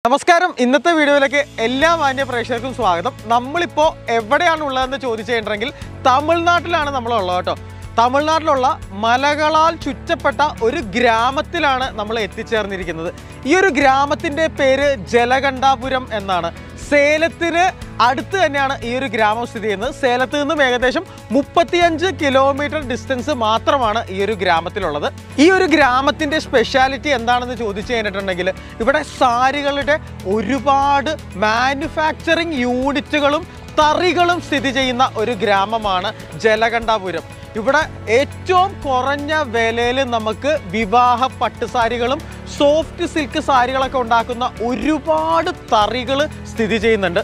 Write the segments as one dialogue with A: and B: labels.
A: നമസ്കാരം ഇന്നത്തെ വീഡിയോയിലേക്ക് എല്ലാ മാന്യ പ്രേക്ഷകർക്കും സ്വാഗതം നമ്മളിപ്പോ എവിടെയാണ് ഉള്ളതെന്ന് ചോദിച്ചു കഴിഞ്ഞിട്ടുണ്ടെങ്കിൽ തമിഴ്നാട്ടിലാണ് നമ്മളുള്ളത് കേട്ടോ തമിഴ്നാട്ടിലുള്ള മലകളാൽ ചുറ്റപ്പെട്ട ഒരു ഗ്രാമത്തിലാണ് നമ്മൾ എത്തിച്ചേർന്നിരിക്കുന്നത് ഈ ഒരു ഗ്രാമത്തിന്റെ പേര് ജലകണ്ഠാപുരം എന്നാണ് സേലത്തിന് അടുത്ത് തന്നെയാണ് ഈ ഒരു ഗ്രാമം സ്ഥിതി ചെയ്യുന്നത് സേലത്ത് നിന്നും ഏകദേശം മുപ്പത്തിയഞ്ച് കിലോമീറ്റർ ഡിസ്റ്റൻസ് മാത്രമാണ് ഈ ഒരു ഗ്രാമത്തിലുള്ളത് ഈ ഒരു ഗ്രാമത്തിന്റെ സ്പെഷ്യാലിറ്റി എന്താണെന്ന് ചോദിച്ചു കഴിഞ്ഞിട്ടുണ്ടെങ്കിൽ ഇവിടെ സാരികളുടെ ഒരുപാട് മാനുഫാക്ചറിങ് യൂണിറ്റുകളും തറികളും സ്ഥിതി ചെയ്യുന്ന ഒരു ഗ്രാമമാണ് ജലകണ്ഠാപുരം ഇവിടെ ഏറ്റവും കുറഞ്ഞ വിലയിൽ നമുക്ക് വിവാഹ പട്ടുസാരികളും സോഫ്റ്റ് സിൽക്ക് സാരികളൊക്കെ ഉണ്ടാക്കുന്ന ഒരുപാട് തറികൾ സ്ഥിതി ചെയ്യുന്നുണ്ട്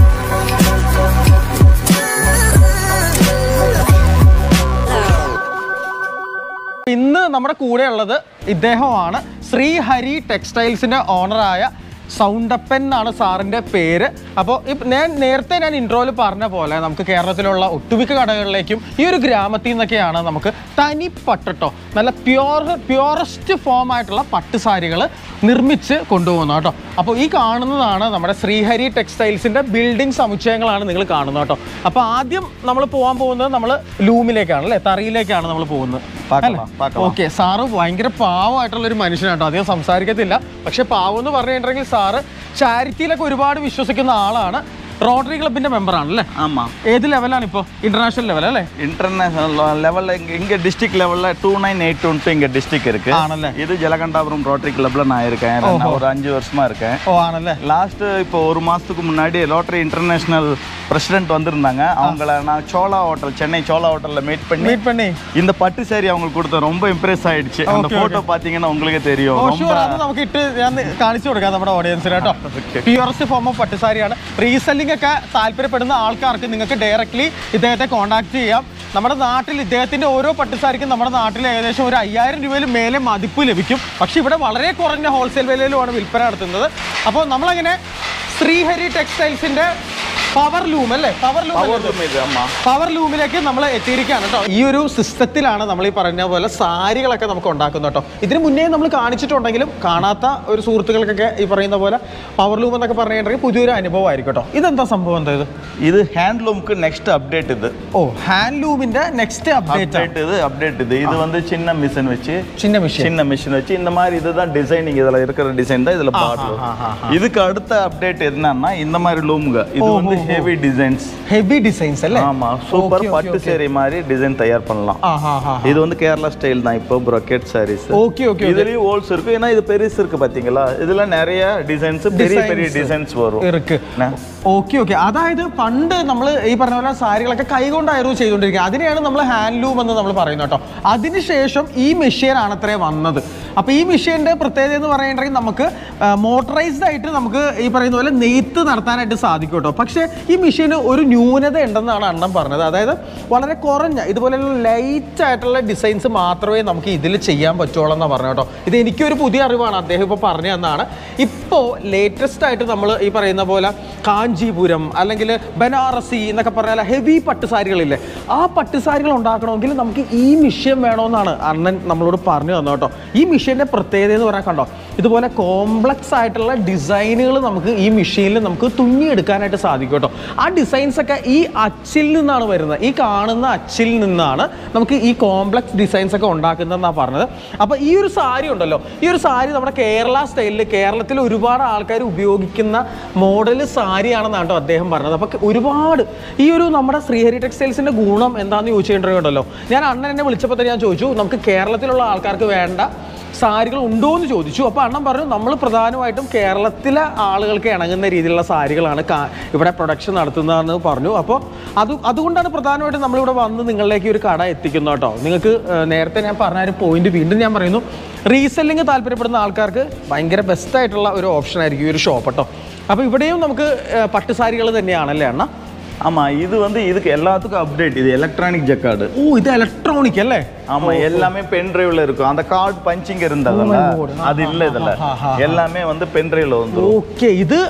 A: ഇന്ന് നമ്മുടെ കൂടെ ഉള്ളത് ഇദ്ദേഹമാണ് ശ്രീഹരി ടെക്സ്റ്റൈൽസിന്റെ ഓണറായ സൗണ്ടപ്പൻ എന്നാണ് സാറിന്റെ പേര് അപ്പോൾ ഞാൻ നേരത്തെ ഞാൻ ഇൻട്രോയിൽ പറഞ്ഞ പോലെ നമുക്ക് കേരളത്തിലുള്ള ഒട്ടുമിക്ക കടകളിലേക്കും ഈ ഒരു ഗ്രാമത്തിൽ നിന്നൊക്കെയാണ് നമുക്ക് തനി പട്ടോ നല്ല പ്യോർ പ്യോറസ്റ്റ് ഫോം ആയിട്ടുള്ള പട്ടുസാരികൾ നിർമ്മിച്ച് കൊണ്ടുപോകുന്നത് കേട്ടോ അപ്പോൾ ഈ കാണുന്നതാണ് നമ്മുടെ ശ്രീഹരി ടെക്സ്റ്റൈൽസിന്റെ ബിൽഡിംഗ് സമുച്ചയങ്ങളാണ് നിങ്ങൾ കാണുന്നത് കേട്ടോ അപ്പോൾ ആദ്യം നമ്മൾ പോകാൻ പോകുന്നത് നമ്മൾ ലൂമിലേക്കാണ് അല്ലേ തറിയിലേക്കാണ് നമ്മൾ പോകുന്നത്
B: പാക്കണം, പാക്കണം.
A: ഓക്കെ സാറ് ഭയങ്കര പാവമായിട്ടുള്ള ഒരു മനുഷ്യനാട്ടോ അധികം സംസാരിക്കത്തില്ല പക്ഷെ പാവം എന്ന് പറഞ്ഞിട്ടുണ്ടെങ്കിൽ സാറ് ചാരിറ്റിയിലൊക്കെ ഒരുപാട് വിശ്വസിക്കുന്ന ആളാണ് റോട്ടറി ക്ലബിന്റെ മെമ്പർ ആണല്ലേ
B: ஆமா
A: ഏത് ലെവലാണ് ഇപ്പോൾ ഇന്റർനാഷണൽ ലെവൽ അല്ലേ
B: இன்டர்நேஷனல் லெவல்ல இங்க இங்க டிஸ்ட்ரிக்ட் லெவல்ல டூ நைன் எயிட் டுவெண்ட்டி இங்க டிஸ்ட்ரிக்ட் இருக்கு
A: ആണല്ലേ
B: இது ஜலகண்டாபுரம் ரோட்டரி கிளப்ல நான் இருக்கேன் நான் ஒரு அஞ்சு வருஷமா இருக்கேன்
A: ഓ ആണല്ലേ
B: லாஸ்ட் இப்போ ஒரு மாசத்துக்கு முன்னாடி ரோட்டரி இன்டர்நேஷனல் பிரசிடென்ட் வந்திருந்தாங்க அவங்கள நான் சோலா ஹோட்டல் சென்னை சோலா ஹோட்டல்ல மீட் பண்ணி
A: മീറ്റ് പണി
B: இந்த பட்டு சாரி அவங்களுக்கு கொடுத்தேன் ரொம்ப இம்ப்ரெஸ் ஆயிடுச்சு அந்த
A: Okay,
B: போட்டோ பாத்தீங்கன்னா உங்களுக்கே
A: ഓ
B: தெரியும் ரொம்ப
A: ഷുവർ അത് നമുക്ക് ഇട്ട് ഞാൻ കാണിച്ചു കൊടുക്കാം നമ്മുടെ ഓഡിയൻസിന് കേട്ടോ പ്യൂറസ്റ്റ് ഫോം ഓഫ് പട്ടുസാരിയാണ് റീസെല്ലിംഗ് ഒക്കെ താല്പര്യപ്പെടുന്ന ആൾക്കാർക്ക് നിങ്ങൾക്ക് ഡയറക്റ്റ്ലി ഇദ്ദേഹത്തെ കോൺടാക്ട് ചെയ്യാം നമ്മുടെ നാട്ടിൽ ഇദ്ദേഹത്തിന്റെ ഓരോ പട്ടുസാരിക്കും നമ്മുടെ നാട്ടിൽ ഏകദേശം ഒരു അയ്യായിരം രൂപയിൽ മേലെ മതിപ്പ് ലഭിക്കും പക്ഷെ ഇവിടെ വളരെ കുറഞ്ഞ ഹോൾസെയിൽ വിലയിലുമാണ് വിൽപ്പന നടത്തുന്നത് അപ്പോൾ നമ്മളങ്ങനെ ശ്രീഹരി ടെക്സ്റ്റൈൽസിന്റെ പവർ ലൂം അല്ലേ പവർ ലൂം
B: Power room இது ஆமா
A: പവർ ലൂമിലേക്ക് നമ്മൾ എത്തിയിരിക്കുകയാണ് കേട്ടോ ഈ ഒരു സിസ്റ്റത്തിലാണ് നമ്മൾ ഈ പറഞ്ഞ പോലെ സാരികളൊക്കെ നമുക്ക് ഉണ്ടാക്കുന്നത് കേട്ടോ ഇതിന് മുന്നേ നമ്മൾ കാണിച്ചിട്ടുണ്ടെങ്കിലും കാണാത്ത ഒരു സുഹൃത്തുക്കൾക്കൊക്കെ ഈ പറയുന്ന പോലെ പവർ ലൂം എന്നൊക്കെ പറഞ്ഞിട്ടുണ്ടെങ്കിൽ പുതിയൊരു അനുഭവമായിരിക്കും കേട്ടോ ഇതെന്താ സംഭവം എന്താ ഇത്
B: இது ஹேண்ட்லூம்க்கு நெக்ஸ்ட் அப்டேட் இது
A: ഓ ഹാൻഡ് ലൂമിന്റെ നെക്സ്റ്റ് അപ്ഡേറ്റ്
B: அப்டேட் இது அப்டேட் இது இது வந்து சின்ன மிஷின் வச்சு
A: ചിന്ന മിഷൻ
B: சின்ன மிஷின் வச்சு இந்த மாதிரி இதுதான் டிசைனிங் இதுல இருக்கிற டிசைன் தான் இதுல பாடல்
A: ஆ, ஆ, ஆ,
B: இதுக்கு அடுத்த அப்டேட் என்னன்னா இந்த மாதிரி லூமுங்க இது வந்து ஹெவி டிசைன்ஸ்
A: ഹെവി ഡിസൈൻസ് അല്ലേ
B: ஆமா சூப்பர்
A: Okay, okay,
B: பட்டு
A: okay.
B: சேரி மாதிரி டிசைன் தயார் பண்ணலாம்
A: ആ ഹാ ഹാ
B: இது வந்து கேரளா ஸ்டைல் தான் இப்போ ப்ரொக்கெட் சாரீஸ்
A: ഓക്കെ ഓക്കെ
B: இதுலயும் ஹோல்ஸ் இருக்கு ஏன்னா இது பெருசு இருக்கு பாத்தீங்களா இதுல நிறைய டிசைன்ஸ் பெரிய பெரிய
A: Designs.
B: டிசைன்ஸ் வரும்
A: ഇറുക്ക്
B: என்ன?
A: ഓക്കെ ഓക്കെ അതായത് പണ്ട് നമ്മൾ ഈ പറഞ്ഞ പോലെ സാരികളൊക്കെ കൈകൊണ്ടായിരുന്നു ചെയ്തുകൊണ്ടിരിക്കുക അതിനെയാണ് നമ്മൾ ഹാൻഡ്ലൂം എന്ന് നമ്മൾ പറയുന്നത് കേട്ടോ അതിനുശേഷം ഈ മെഷീൻ ആണ് അത്രേ വന്നത് അപ്പോൾ ഈ മെഷീൻ്റെ പ്രത്യേകത എന്ന് പറയുന്നുണ്ടെങ്കിൽ നമുക്ക് മോട്ടറൈസ്ഡ് ആയിട്ട് നമുക്ക് ഈ പറയുന്ന പോലെ നെയ്ത്ത് നടത്താനായിട്ട് സാധിക്കും കേട്ടോ പക്ഷേ ഈ മെഷീന് ഒരു ന്യൂനത ഉണ്ടെന്നാണ് അണ്ണൻ പറഞ്ഞത് അതായത് വളരെ കുറഞ്ഞ ഇതുപോലെയുള്ള ലൈറ്റ് ആയിട്ടുള്ള ഡിസൈൻസ് മാത്രമേ നമുക്ക് ഇതിൽ ചെയ്യാൻ പറ്റുള്ളൂ എന്നാണ് പറഞ്ഞു കേട്ടോ ഇത് എനിക്കൊരു പുതിയ അറിവാണ് അദ്ദേഹം ഇപ്പോൾ പറഞ്ഞു തന്നാണ് ഇപ്പോൾ ലേറ്റസ്റ്റ് ആയിട്ട് നമ്മൾ ഈ പറയുന്ന പോലെ കാഞ്ചീപുരം അല്ലെങ്കിൽ ബനാറസി എന്നൊക്കെ പറഞ്ഞാൽ ഹെവി പട്ടുസാരികളില്ലേ ആ പട്ടുസാരികൾ ഉണ്ടാക്കണമെങ്കിൽ നമുക്ക് ഈ മിഷ്യൻ വേണമെന്നാണ് അണ്ണൻ നമ്മളോട് പറഞ്ഞു തന്നു കേട്ടോ ഈ മിഷ്യൻ്റെ പ്രത്യേകത എന്ന് പറയാൻ കണ്ടോ ഇതുപോലെ കോംപ്ലക്സ് ആയിട്ടുള്ള ഡിസൈനുകൾ നമുക്ക് ഈ മെഷീനിൽ നമുക്ക് തുന്നിയെടുക്കാനായിട്ട് സാധിക്കും കേട്ടോ ആ ഡിസൈൻസ് ഒക്കെ ഈ അച്ചിൽ നിന്നാണ് വരുന്നത് ഈ കാണുന്ന അച്ചിൽ നിന്നാണ് നമുക്ക് ഈ കോംപ്ലക്സ് ഡിസൈൻസ് ഒക്കെ ഉണ്ടാക്കുന്നതെന്നാണ് പറഞ്ഞത് അപ്പോൾ ഈ ഒരു സാരി ഉണ്ടല്ലോ ഈ ഒരു സാരി നമ്മുടെ കേരള സ്റ്റൈലിൽ കേരളത്തിൽ ഒരുപാട് ആൾക്കാർ ഉപയോഗിക്കുന്ന മോഡൽ സാരിയാണെന്നാണ് കേട്ടോ അദ്ദേഹം പറഞ്ഞത് അപ്പോൾ ഒരുപാട് ഈ ഒരു നമ്മുടെ ശ്രീഹരി ടെക്സ്റ്റൈൽസിൻ്റെ ഗുണം എന്താണെന്ന് ചോദിച്ചു കഴിഞ്ഞിട്ടുണ്ടല്ലോ ഞാൻ അണ്ണൻ എന്നെ വിളിച്ചപ്പോൾ തന്നെ ഞാൻ ചോദിച്ചു നമുക്ക് കേരളത്തിലുള്ള ആൾക്കാർക്ക് വേണ്ട സാരികൾ ഉണ്ടോ എന്ന് ചോദിച്ചു അപ്പോൾ അണ്ണൻ പറഞ്ഞു നമ്മൾ പ്രധാനമായിട്ടും കേരളത്തിലെ ആളുകൾക്ക് ഇണങ്ങുന്ന രീതിയിലുള്ള സാരികളാണ് കാ- ഇവിടെ പ്രൊഡക്ഷൻ നടത്തുന്നതെന്ന് പറഞ്ഞു അപ്പോൾ അത് അതുകൊണ്ടാണ് പ്രധാനമായിട്ടും നമ്മളിവിടെ വന്ന് നിങ്ങളിലേക്ക് ഒരു കട എത്തിക്കുന്നത് കേട്ടോ നിങ്ങൾക്ക് ഏഹ്, നേരത്തെ ഞാൻ പറഞ്ഞ ഒരു പോയിന്റ് വീണ്ടും ഞാൻ പറയുന്നു റീസെല്ലിങ് താല്പര്യപ്പെടുന്ന ആൾക്കാർക്ക് ഭയങ്കര ബെസ്റ്റ് ആയിട്ടുള്ള ഒരു ഓപ്ഷൻ ആയിരിക്കും ഈ ഒരു ഷോപ്പ് കേട്ടോ അപ്പോൾ ഇവിടെയും നമുക്ക് ഏഹ്, പട്ടുസാരികൾ തന്നെയാണല്ലേ അണ്ണ
B: ஆமா இது வந்து இதுக்கு எல்லாத்துக்கும் அப்டேட் இது எலக்ட்ரானிக் ஜக்கார்டு
A: ഓ ഇത് ഇലക്ട്രോണിക് അല്ലേ
B: ஆமா எல்லாமே பென் டிரைவ்ல இருக்கும் அந்த கார்டு பஞ்சிங் இருந்ததுல
A: Oh my God.
B: அது இல்ல இதுல
A: ஆ, ஆ, ஆ.
B: எல்லாமே வந்து பென் டிரைவ்ல வந்துரும்
A: ഓക്കെ ഇത്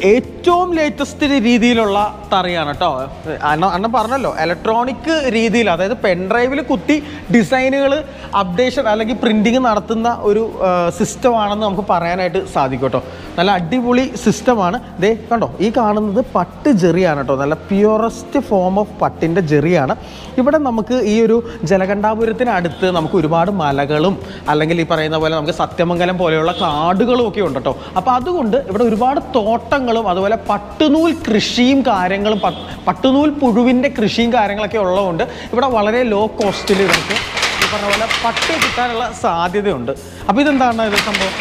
A: ഏറ്റവും ലേറ്റസ്റ്റ് രീതിയിലുള്ള തറിയാണ് കേട്ടോ അണ്ണ അണ്ണൻ പറഞ്ഞല്ലോ ഇലക്ട്രോണിക് രീതിയിൽ അതായത് പെൻഡ്രൈവിൽ കുത്തി ഡിസൈനുകൾ അപ്ഡേഷൻ അല്ലെങ്കിൽ പ്രിൻറ്റിങ് നടത്തുന്ന ഒരു സിസ്റ്റമാണെന്ന് നമുക്ക് പറയാനായിട്ട് സാധിക്കും കേട്ടോ നല്ല അടിപൊളി സിസ്റ്റമാണ് ദേ കണ്ടോ ഈ കാണുന്നത് പട്ട് ജെറിയാണ് കേട്ടോ നല്ല പ്യുറസ്റ്റ് ഫോം ഓഫ് പട്ടിൻ്റെ ജെറിയാണ് ഇവിടെ നമുക്ക് ഈ ഒരു ജലകണ്ഠാപുരത്തിനടുത്ത് നമുക്ക് ഒരുപാട് മലകളും അല്ലെങ്കിൽ ഈ പറയുന്ന പോലെ നമുക്ക് സത്യമംഗലം പോലെയുള്ള കാടുകളും ഒക്കെ ഉണ്ട് കേട്ടോ അപ്പോൾ അതുകൊണ്ട് ഇവിടെ ഒരുപാട് തോട്ടങ്ങളും അതുപോലെ പട്ടുനൂൽ കൃഷിയും കാര്യങ്ങളും പ- പട്ടുനൂൽ പുഴുവിൻ്റെ കൃഷിയും കാര്യങ്ങളൊക്കെ ഉള്ളതുകൊണ്ട് ഇവിടെ വളരെ ലോ കോസ്റ്റിൽ ഇവർക്ക് ഈ പറഞ്ഞ പോലെ പട്ട് കിട്ടാനുള്ള സാധ്യതയുണ്ട് അപ്പോൾ ഇതെന്താണ് ഇത് സംഭവം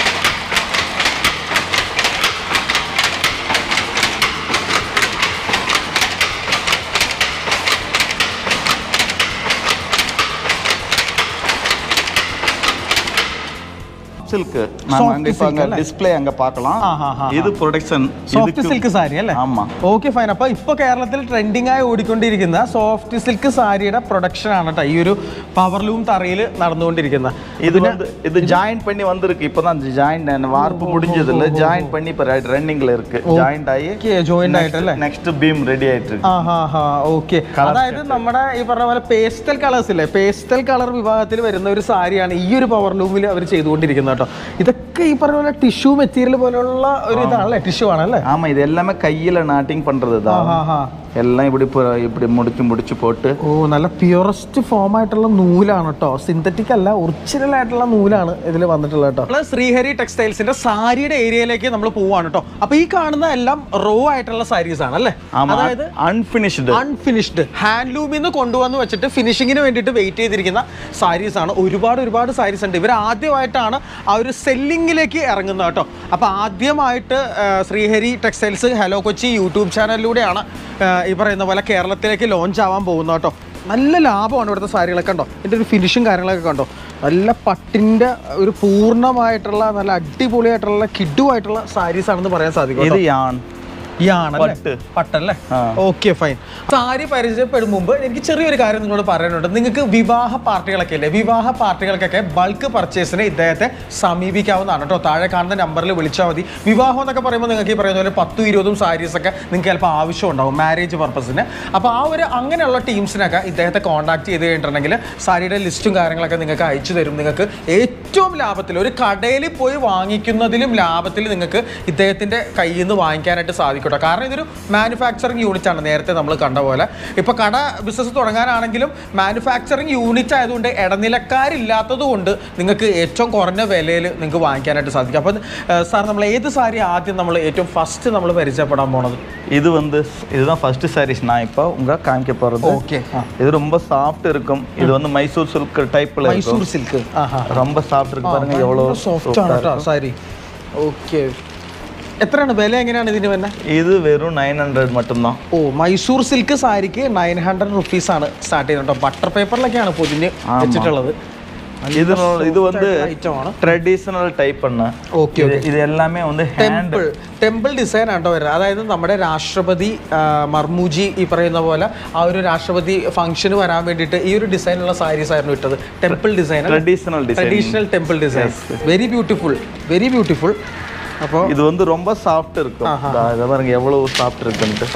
B: சில்க்
A: Soft
B: நாம அங்க இப்ப
A: silk
B: அங்க
A: அல்ல?
B: டிஸ்ப்ளே அங்க பார்க்கலாம்
A: ആ ഹാ ഹാ
B: இது ப்ரொடக்ஷன்
A: സോഫ്റ്റ് സിൽക്ക് സാരി അല്ലേ
B: ஆமா
A: ഓക്കെ ഫൈൻ അപ്പൊ ഇപ്പൊ കേരളത്തിൽ ട്രെൻഡിങ് ആയി ഓടിക്കൊണ്ടിരിക്കുന്ന സോഫ്റ്റ് സിൽക്ക് സാരിയുടെ പ്രൊഡക്ഷൻ ആണ് കേട്ടോ ഈ ഒരു പവർ ലൂം തറയിൽ നടന്നുകൊണ്ടിരിക്കുന്ന
B: இது வந்து இது ஜாயின் பண்ணி வந்திருக்கு இப்பதான் ஜாயின் வார்ப்பு முடிஞ்சது இல்ல ஜாயின் பண்ணி இப்ப ரன்னிங்ல இருக்கு ஜாயிண்ட் ஆகி
A: ജോയിന്റ് ആയിട്ടല്ലേ
B: நெக்ஸ்ட் பீம் ரெடி ஆயிட்டு இருக்கு
A: ആ ഹാ ഹാ ഓക്കെ അതായത് നമ്മുടെ ഈ പറഞ്ഞ പോലെ പേസ്റ്റൽ കളേഴ്സ് ഇല്ലേ പേസ്റ്റൽ കളർ വിഭാഗത്തിൽ വരുന്ന ഒരു സാരിയാണ് ഈ ഒരു പവർ ലൂമിൽ അവർ ചെയ്തുകൊണ്ടിരിക്കുന്നത് കേട്ടോ ഇതൊക്കെ ഈ പറഞ്ഞ പോലെ ടിഷ്യൂ മെറ്റീരിയൽ പോലുള്ള ഒരു ഇതാണല്ലേ ടിഷ്യൂ ആണല്ലേ
B: ஆமா இது எல்லாமே கையில நாட்டிங் பண்றது
A: ആ
B: தான்
A: ഹാ ഹാ
B: எல்லாம் இப்படி பு- இப்படி முடிச்சு முடிச்சு போட்டு
A: ഓ നല്ല പ്യുറസ്റ്റ് ഫോം ആയിട്ടുള്ള നൂലാണ് കേട്ടോ സിന്തറ്റിക് അല്ല ഒറിജിനൽ ആയിട്ടുള്ള നൂലാണ് ഇതിൽ വന്നിട്ടുള്ളത് കേട്ടോ നമ്മള് ശ്രീഹരി ടെക്സ്റ്റൈൽസിന്റെ സാരിയുടെ ഏരിയയിലേക്ക് നമ്മൾ പോവാണ് കേട്ടോ അപ്പൊ ഈ കാണുന്ന എല്ലാം റോ ആയിട്ടുള്ള സാരീസ് ആണ് അല്ലേ
B: ஆமா
A: അതായത്
B: அன்பினிஷ்டு
A: അൺഫിനിഷ്ഡ് ഹാൻഡ്ലൂമിൽ നിന്ന് കൊണ്ടുവന്ന് വെച്ചിട്ട് ഫിനിഷിങ്ങിന് വേണ്ടിയിട്ട് വെയിറ്റ് ചെയ്തിരിക്കുന്ന സാരീസ് ആണ് ഒരുപാട് ഒരുപാട് സാരീസ് ഉണ്ട് ഇവർ ആദ്യമായിട്ടാണ് ആ ഒരു സെല്ലിങ്ങിലേക്ക് ഇറങ്ങുന്നത് കേട്ടോ അപ്പോൾ ആദ്യമായിട്ട് ആ, Sreehari textiles hello Kochi YouTube ചാനലിലൂടെയാണ് ആ, ഈ പറയുന്ന പോലെ കേരളത്തിലേക്ക് ലോഞ്ച് ആവാൻ പോകുന്നത് കേട്ടോ നല്ല ലാഭമാണ് ഇവിടുത്തെ സാരികളൊക്കെ കണ്ടോ ഇതിൻ്റെ ഒരു ഫിനിഷും കാര്യങ്ങളൊക്കെ കണ്ടോ നല്ല പട്ടിൻ്റെ ഒരു പൂർണ്ണമായിട്ടുള്ള നല്ല അടിപൊളിയായിട്ടുള്ള കിഡുമായിട്ടുള്ള സാരീസ് ആണെന്ന് പറയാൻ സാധിക്കും
B: இது
A: കേട്ടോ.
B: யான்
A: ഈ ആണല്ലേ
B: പട്ട്.
A: പട്ടല്ലേ
B: ആ.
A: ഓക്കെ ഫൈൻ സാരി പരിചയപ്പെടും മുമ്പ് എനിക്ക് ചെറിയൊരു കാര്യം നിങ്ങളോട് പറയാനുണ്ട് നിങ്ങൾക്ക് വിവാഹ പാർട്ടികളൊക്കെ ഇല്ലേ വിവാഹ പാർട്ടികൾക്കൊക്കെ ബൾക്ക് പർച്ചേസിന് ഇദ്ദേഹത്തെ സമീപിക്കാവുന്നതാണ് കേട്ടോ താഴെ കാണുന്ന നമ്പറിൽ വിളിച്ചാൽ മതി വിവാഹം എന്നൊക്കെ പറയുമ്പോൾ നിങ്ങൾക്ക് ഈ പറയുന്ന പോലെ പത്തും ഇരുപതും സാരീസ് ഒക്കെ നിങ്ങൾക്ക് ചിലപ്പോൾ ആവശ്യം ഉണ്ടാവും മാരേജ് പർപ്പസിന് അപ്പോൾ ആ ഒരു അങ്ങനെയുള്ള ടീംസിനൊക്കെ ഇദ്ദേഹത്തെ കോൺടാക്ട് ചെയ്ത് കഴിഞ്ഞിട്ടുണ്ടെങ്കിൽ സാരിയുടെ ലിസ്റ്റും കാര്യങ്ങളൊക്കെ നിങ്ങൾക്ക് അയച്ചു തരും നിങ്ങൾക്ക് ഏറ്റവും ലാഭത്തിൽ ഒരു കടയിൽ പോയി വാങ്ങിക്കുന്നതിലും ലാഭത്തിൽ നിങ്ങൾക്ക് ഇദ്ദേഹത്തിൻ്റെ കയ്യിൽ നിന്ന് വാങ്ങിക്കാനായിട്ട് സാധിക്കും കേട്ടോ കാരണം ഇതൊരു മാനുഫാക്ചറിങ് യൂണിറ്റ് ആണ് നേരത്തെ നമ്മൾ കണ്ട പോലെ ഇപ്പോൾ കട ബിസിനസ് തുടങ്ങാനാണെങ്കിലും മാനുഫാക്ചറിങ് യൂണിറ്റ് ആയതുകൊണ്ട് ഇടനിലക്കാരില്ലാത്തത് കൊണ്ട് നിങ്ങൾക്ക് ഏറ്റവും കുറഞ്ഞ വിലയിൽ നിങ്ങൾക്ക് വാങ്ങിക്കാനായിട്ട് സാധിക്കും അപ്പോൾ സാർ നമ്മൾ ഏത് സാരി ആദ്യം നമ്മൾ ഏറ്റവും ഫസ്റ്റ് നമ്മൾ പരിചയപ്പെടാൻ പോണത്
B: இது வந்து இதுதான் ஃபர்ஸ்ட் சாரீஸ் நான் இப்போ உங்க காமிக்க போறது
A: ഓക്കെ
B: இது ரொம்ப சாஃப்ட் இருக்கும் இது வந்து மைசூர் சில்க் டைப்ல
A: മൈസൂർ
B: இருக்கும்
A: സിൽക്ക് ആ ഹാ
B: ரொம்ப சாஃப்ட் இருக்கு பாருங்க எவ்வளவு
A: സോഫ്റ്റ് ആണ് കേട്ടോ സാരി ഓക്കെ എത്രയാണ് വില എങ്ങനെയാണ് ഇതിന് തന്നെ
B: இது வெறும் நைன் ஹண்ட்ரட் மட்டும்தான்
A: ഓ മൈസൂർ സിൽക്ക് സാരിക്ക് നയൻ ഹൺഡ്രഡ് റുപ്പീസ് ആണ് സ്റ്റാർട്ട് ചെയ്യുന്നത് കേട്ടോ ബട്ടർ പേപ്പറിലൊക്കെയാണ് പൊതിഞ്ഞ്
B: ആമാ.
A: വെച്ചിട്ടുള്ളത്
B: இது நோ- இது வந்து
A: ഐറ്റം ആണ്
B: ட்ரெடிஷனல் டைப் பண்ண
A: ഓക്കെ
B: இது இது எல்லாமே வந்து ஹேண்ட்
A: ടെമ്പിൾ ടെമ്പിൾ ഡിസൈൻ ആണ് കേട്ടോ വരുന്നത് അതായത് നമ്മുടെ രാഷ്ട്രപതി ആ, മർമുജി ഈ പറയുന്ന പോലെ ആ ഒരു രാഷ്ട്രപതി ഫംഗ്ഷന് വരാൻ വേണ്ടിയിട്ട് ഈ ഒരു ഡിസൈനുള്ള സാരീസ് ആയിരുന്നു ഇട്ടത് temple design
B: traditional design
A: traditional temple design very beautiful very beautiful അപ്പോൾ
B: இது வந்து ரொம்ப சாஃப்ட் இருக்கும் இதா, இதை பாருங்க எவ்வளவு சாஃப்ட் இருக்குன்ட்டு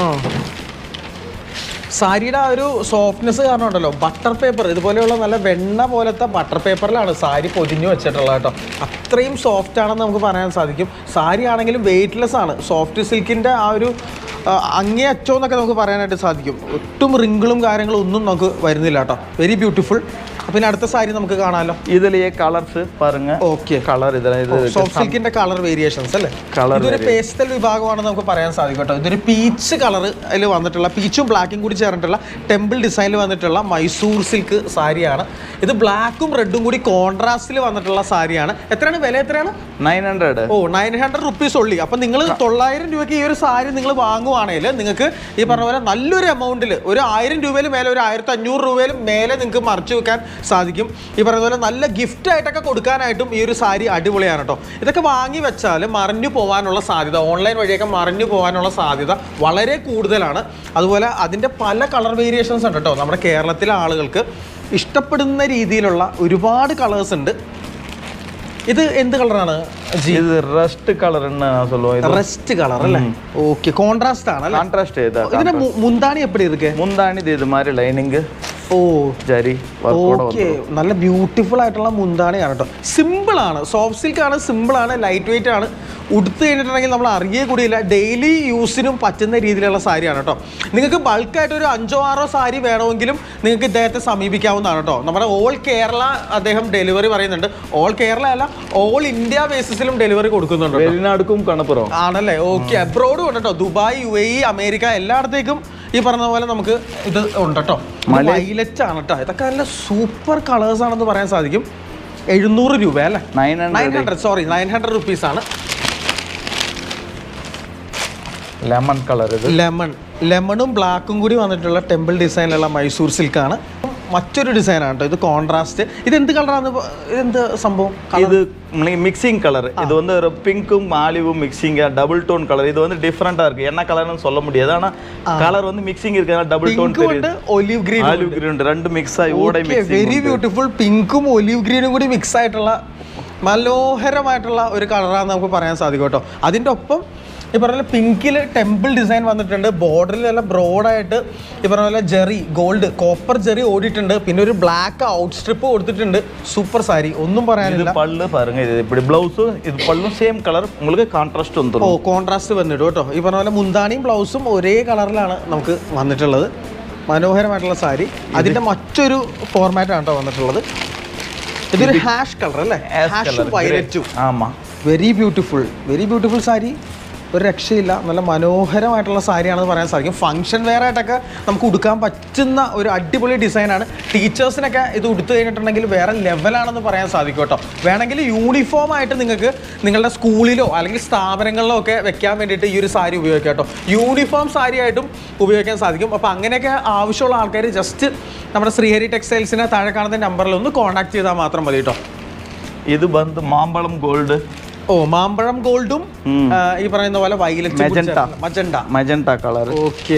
A: സാരിയുടെ ആ ഒരു സോഫ്റ്റ്നെസ് കാരണം ഉണ്ടല്ലോ ബട്ടർ പേപ്പർ ഇതുപോലെയുള്ള നല്ല വെണ്ണ പോലത്തെ ബട്ടർ പേപ്പറിലാണ് സാരി പൊതിഞ്ഞു വെച്ചിട്ടുള്ളത് കേട്ടോ അത്രയും സോഫ്റ്റ് ആണെന്ന് നമുക്ക് പറയാൻ സാധിക്കും സാരി ആണെങ്കിലും വെയിറ്റ്ലെസ് ആണ് സോഫ്റ്റ് സിൽക്കിൻ്റെ ആ ഒരു ആ, അങ്ങേ അറ്റം എന്നൊക്കെ നമുക്ക് പറയാനായിട്ട് സാധിക്കും ഒട്ടും റിങ്കിളും കാര്യങ്ങളും ഒന്നും നമുക്ക് വരുന്നില്ല കേട്ടോ വെരി ബ്യൂട്ടിഫുൾ പിന്നെ അടുത്ത സാരി നമുക്ക് കാണാമല്ലോ
B: இதுலயே கலர்ஸ் பாருங்க
A: ഓക്കെ
B: கலர் இதுல இது
A: സോഫ്റ്റ് സിൽക്കിന്റെ കളർ വേരിയേഷൻസ് അല്ലേ
B: Colour
A: ഇതൊരു പേസ്റ്റൽ വിഭാഗമാണെന്ന് നമുക്ക് പറയാൻ സാധിക്കും കേട്ടോ ഇതൊരു പീച്ച് കളർ അതിൽ വന്നിട്ടുള്ള പീച്ചും ബ്ലാക്കും കൂടി ചേർന്നിട്ടുള്ള ടെമ്പിൾ ഡിസൈനിൽ വന്നിട്ടുള്ള മൈസൂർ സിൽക്ക് സാരിയാണ് ഇത് ബ്ലാക്കും റെഡും കൂടി കോൺട്രാസ്റ്റിൽ വന്നിട്ടുള്ള സാരിയാണ് എത്രയാണ് വില എത്രയാണ്
B: நைன் ஹண்ட்ரட்
A: ഓ നയൻ ഹൺഡ്രഡ് റുപ്പീസ് ഉള്ളി അപ്പം നിങ്ങൾ തൊള്ളായിരം രൂപയ്ക്ക് ഈ ഒരു സാരി നിങ്ങൾ വാങ്ങുവാണെങ്കിൽ നിങ്ങൾക്ക് ഈ പറഞ്ഞ പോലെ നല്ലൊരു എമൗണ്ടിൽ ഒരു ആയിരം രൂപയിൽ മേലെ ഒരു ആയിരത്തി അഞ്ഞൂറ് രൂപയിലും മേലെ നിങ്ങൾക്ക് മറിച്ച് വെക്കാൻ സാധിക്കും ഈ പറയുന്ന പോലെ നല്ല ഗിഫ്റ്റ് ആയിട്ടൊക്കെ കൊടുക്കാനായിട്ടും ഈ ഒരു സാരി അടിപൊളിയാണ് കേട്ടോ ഇതൊക്കെ വാങ്ങി വെച്ചാൽ മറിഞ്ഞു പോകാനുള്ള സാധ്യത ഓൺലൈൻ വഴിയൊക്കെ മറിഞ്ഞു പോകാനുള്ള സാധ്യത വളരെ കൂടുതലാണ് അതുപോലെ അതിൻ്റെ പല കളർ വേരിയേഷൻസ് ഉണ്ട് കേട്ടോ നമ്മുടെ കേരളത്തിലെ ആളുകൾക്ക് ഇഷ്ടപ്പെടുന്ന രീതിയിലുള്ള ഒരുപാട് കളേഴ്സ് ഉണ്ട് ഇത് എന്ത് കളറാണ് ജി
B: இது ரஸ்ட் கலர்னு நான் சொல்லுவோம் இது
A: റെസ്റ്റ് കളർ അല്ലേ ഓക്കെ കോൺട്രാസ്റ്റ് ആണ് അല്ലേ
B: கான்ட்ராஸ்ட் இது
A: ഇതിന്റെ മു- മുന്താണി എപ്പടി ഇருக்கு
B: முந்தானிது இது மாதிரி லைனிங்
A: ഓ
B: ஜரி ஒர்க்கோட
A: ഓക്കെ നല്ല ബ്യൂട്ടിഫുൾ ആയിട്ടുള്ള മുന്താണിയാണ് കേട്ടോ സിമ്പിൾ ആണ് സോഫ്റ്റ് സിൽക്ക് ആണ് സിമ്പിൾ ആണ് ലൈറ്റ് വെയിറ്റ് ആണ് ഉടുത്ത് കഴിഞ്ഞിട്ടുണ്ടെങ്കിൽ നമ്മൾ അറിയേ കൂടിയില്ല ഡെയിലി യൂസിനും പറ്റുന്ന രീതിയിലുള്ള സാരിയാണ് കേട്ടോ നിങ്ങൾക്ക് ബൾക്കായിട്ട് ഒരു അഞ്ചോ ആറോ സാരി വേണമെങ്കിലും നിങ്ങൾക്ക് ഇദ്ദേഹത്തെ സമീപിക്കാവുന്നതാണ് കേട്ടോ നമ്മുടെ ഓൾ കേരള അദ്ദേഹം ഡെലിവറി പറയുന്നുണ്ട് ഓൾ കേരള അല്ല ഓൾ ഇന്ത്യ ബേസിസിലും ഡെലിവറി കൊടുക്കുന്നുണ്ട് കേട്ടോ.
B: வெளிநாடுக்கும் கணப்புறோம்
A: ആണല്ലേ ഓക്കെ അബ്രോഡും ഉണ്ട് കേട്ടോ Dubai U A E America എല്ലായിടത്തേക്കും ഈ പറഞ്ഞ പോലെ നമുക്ക് ഇത് ഉണ്ട് കേട്ടോ വൈലറ്റ് ആണ് കേട്ടോ ഇതൊക്കെ നല്ല സൂപ്പർ കളേഴ്സ് ആണെന്ന് പറയാൻ സാധിക്കും എഴുന്നൂറ് രൂപ അല്ലേ
B: nine
A: nine
B: hundred
A: hundred sorry nine hundred rupees ആണ്
B: ലെമൺ കളർ ഇത്
A: ലെമൺ ലെമണും ബ്ലാക്കും കൂടി വന്നിട്ടുള്ള ടെമ്പിൾ ഡിസൈനിലുള്ള മൈസൂർ സിൽക്കാണ് മറ്റൊരു ഡിസൈനാണ് കേട്ടോ ഇത് കോൺട്രാസ്റ്റ് ഇത് എന്ത് കളറാണ് ഇതെന്ത് സംഭവം
B: இது மிக்சிங் கலர் இது வந்து ஒரு பிங்க்கும் ஆலிவும் மிக்சிங்கா டபுள் டோன் கலர் இது வந்து டிஃப்ரெண்டா இருக்கு என்ன கலர்னு சொல்ல முடியாது ஆனா கலர் வந்து மிக்சிங் இருக்கிறதுனால டபுள் டோன்
A: പിങ്കും ഉണ്ട് ഒലിവ് ഗ്രീൻ
B: ஆலிவ் கிரீன் ரெண்டு மிக்ஸ் ஆகி ஓடை
A: വെരി
B: மிக்சிங்
A: ബ്യൂട്ടിഫുൾ പിങ്കും ഒലിവ് ഗ്രീനും കൂടി മിക്സ് ആയിട്ടുള്ള മനോഹരമായിട്ടുള്ള ഒരു കളറാണ് നമുക്ക് പറയാൻ സാധിക്കും കേട്ടോ അതിൻ്റെ ഒപ്പം ഈ പറഞ്ഞ പോലെ പിങ്കിൽ ടെമ്പിൾ ഡിസൈൻ വന്നിട്ടുണ്ട് ബോർഡറിൽ നല്ല ബ്രോഡായിട്ട് ഈ പറഞ്ഞ പോലെ ജെറി ഗോൾഡ് കോപ്പർ ജെറി ഓടിയിട്ടുണ്ട് പിന്നെ ഒരു ബ്ലാക്ക് ഔട്ട് സ്ട്രിപ്പ് കൊടുത്തിട്ടുണ്ട് സൂപ്പർ സാരി ഒന്നും
B: இது
A: പറയാനില്ല
B: பல்லு பாருங்க இது இப்படி பிளவுஸும் இது பல்லும் சேம் கலர் உங்களுக்கு கான்ட்ராஸ்ட்
A: ഓ
B: வந்துடும்
A: കോൺട്രാസ്റ്റ് വന്നിടും കേട്ടോ ഈ പറഞ്ഞ പോലെ മുന്താണിയും ബ്ലൗസും ഒരേ കളറിലാണ് നമുക്ക് വന്നിട്ടുള്ളത് മനോഹരമായിട്ടുള്ള സാരി അതിന്റെ മറ്റൊരു ഫോർമാറ്റ് ആണ് കേട്ടോ വന്നിട്ടുള്ളത് ഇതൊരു ഹാഷ് കളർ അല്ലേ ഹാഷും വയലറ്റും
B: ஆமா
A: very beautiful very beautiful sari ഒരു രക്ഷയില്ല നല്ല മനോഹരമായിട്ടുള്ള സാരിയാണെന്ന് പറയാൻ സാധിക്കും ഫംഗ്ഷൻ വെയർ ആയിട്ടൊക്കെ നമുക്ക് ഉടുക്കാൻ പറ്റുന്ന ഒരു അടിപൊളി ഡിസൈനാണ് ടീച്ചേഴ്സിനൊക്കെ ഇത് ഉടുത്തു കഴിഞ്ഞിട്ടുണ്ടെങ്കിൽ വേറെ ലെവലാണെന്ന് പറയാൻ സാധിക്കും കേട്ടോ വേണമെങ്കിൽ യൂണിഫോം ആയിട്ട് നിങ്ങൾക്ക് നിങ്ങളുടെ സ്കൂളിലോ അല്ലെങ്കിൽ സ്ഥാപനങ്ങളിലോ ഒക്കെ വെക്കാൻ വേണ്ടിയിട്ട് ഈ ഒരു സാരി ഉപയോഗിക്കാം കേട്ടോ യൂണിഫോം സാരി ആയിട്ടും ഉപയോഗിക്കാൻ സാധിക്കും അപ്പോൾ അങ്ങനെയൊക്കെ ആവശ്യമുള്ള ആൾക്കാർ ജസ്റ്റ് നമ്മുടെ ശ്രീഹരി ടെക്സ്റ്റൈൽസിനെ താഴെ കാണുന്ന നമ്പറിൽ ഒന്ന് കോൺടാക്ട് ചെയ്താൽ മാത്രം മതി കേട്ടോ
B: இது வந்து மாம்பழம் கோல்டு
A: ഓ മാമ്പഴം ഗോൾഡും ആ, ഈ പറയുന്ന പോലെ violet
B: Magenta.
A: Magenta
B: magenta colour
A: okay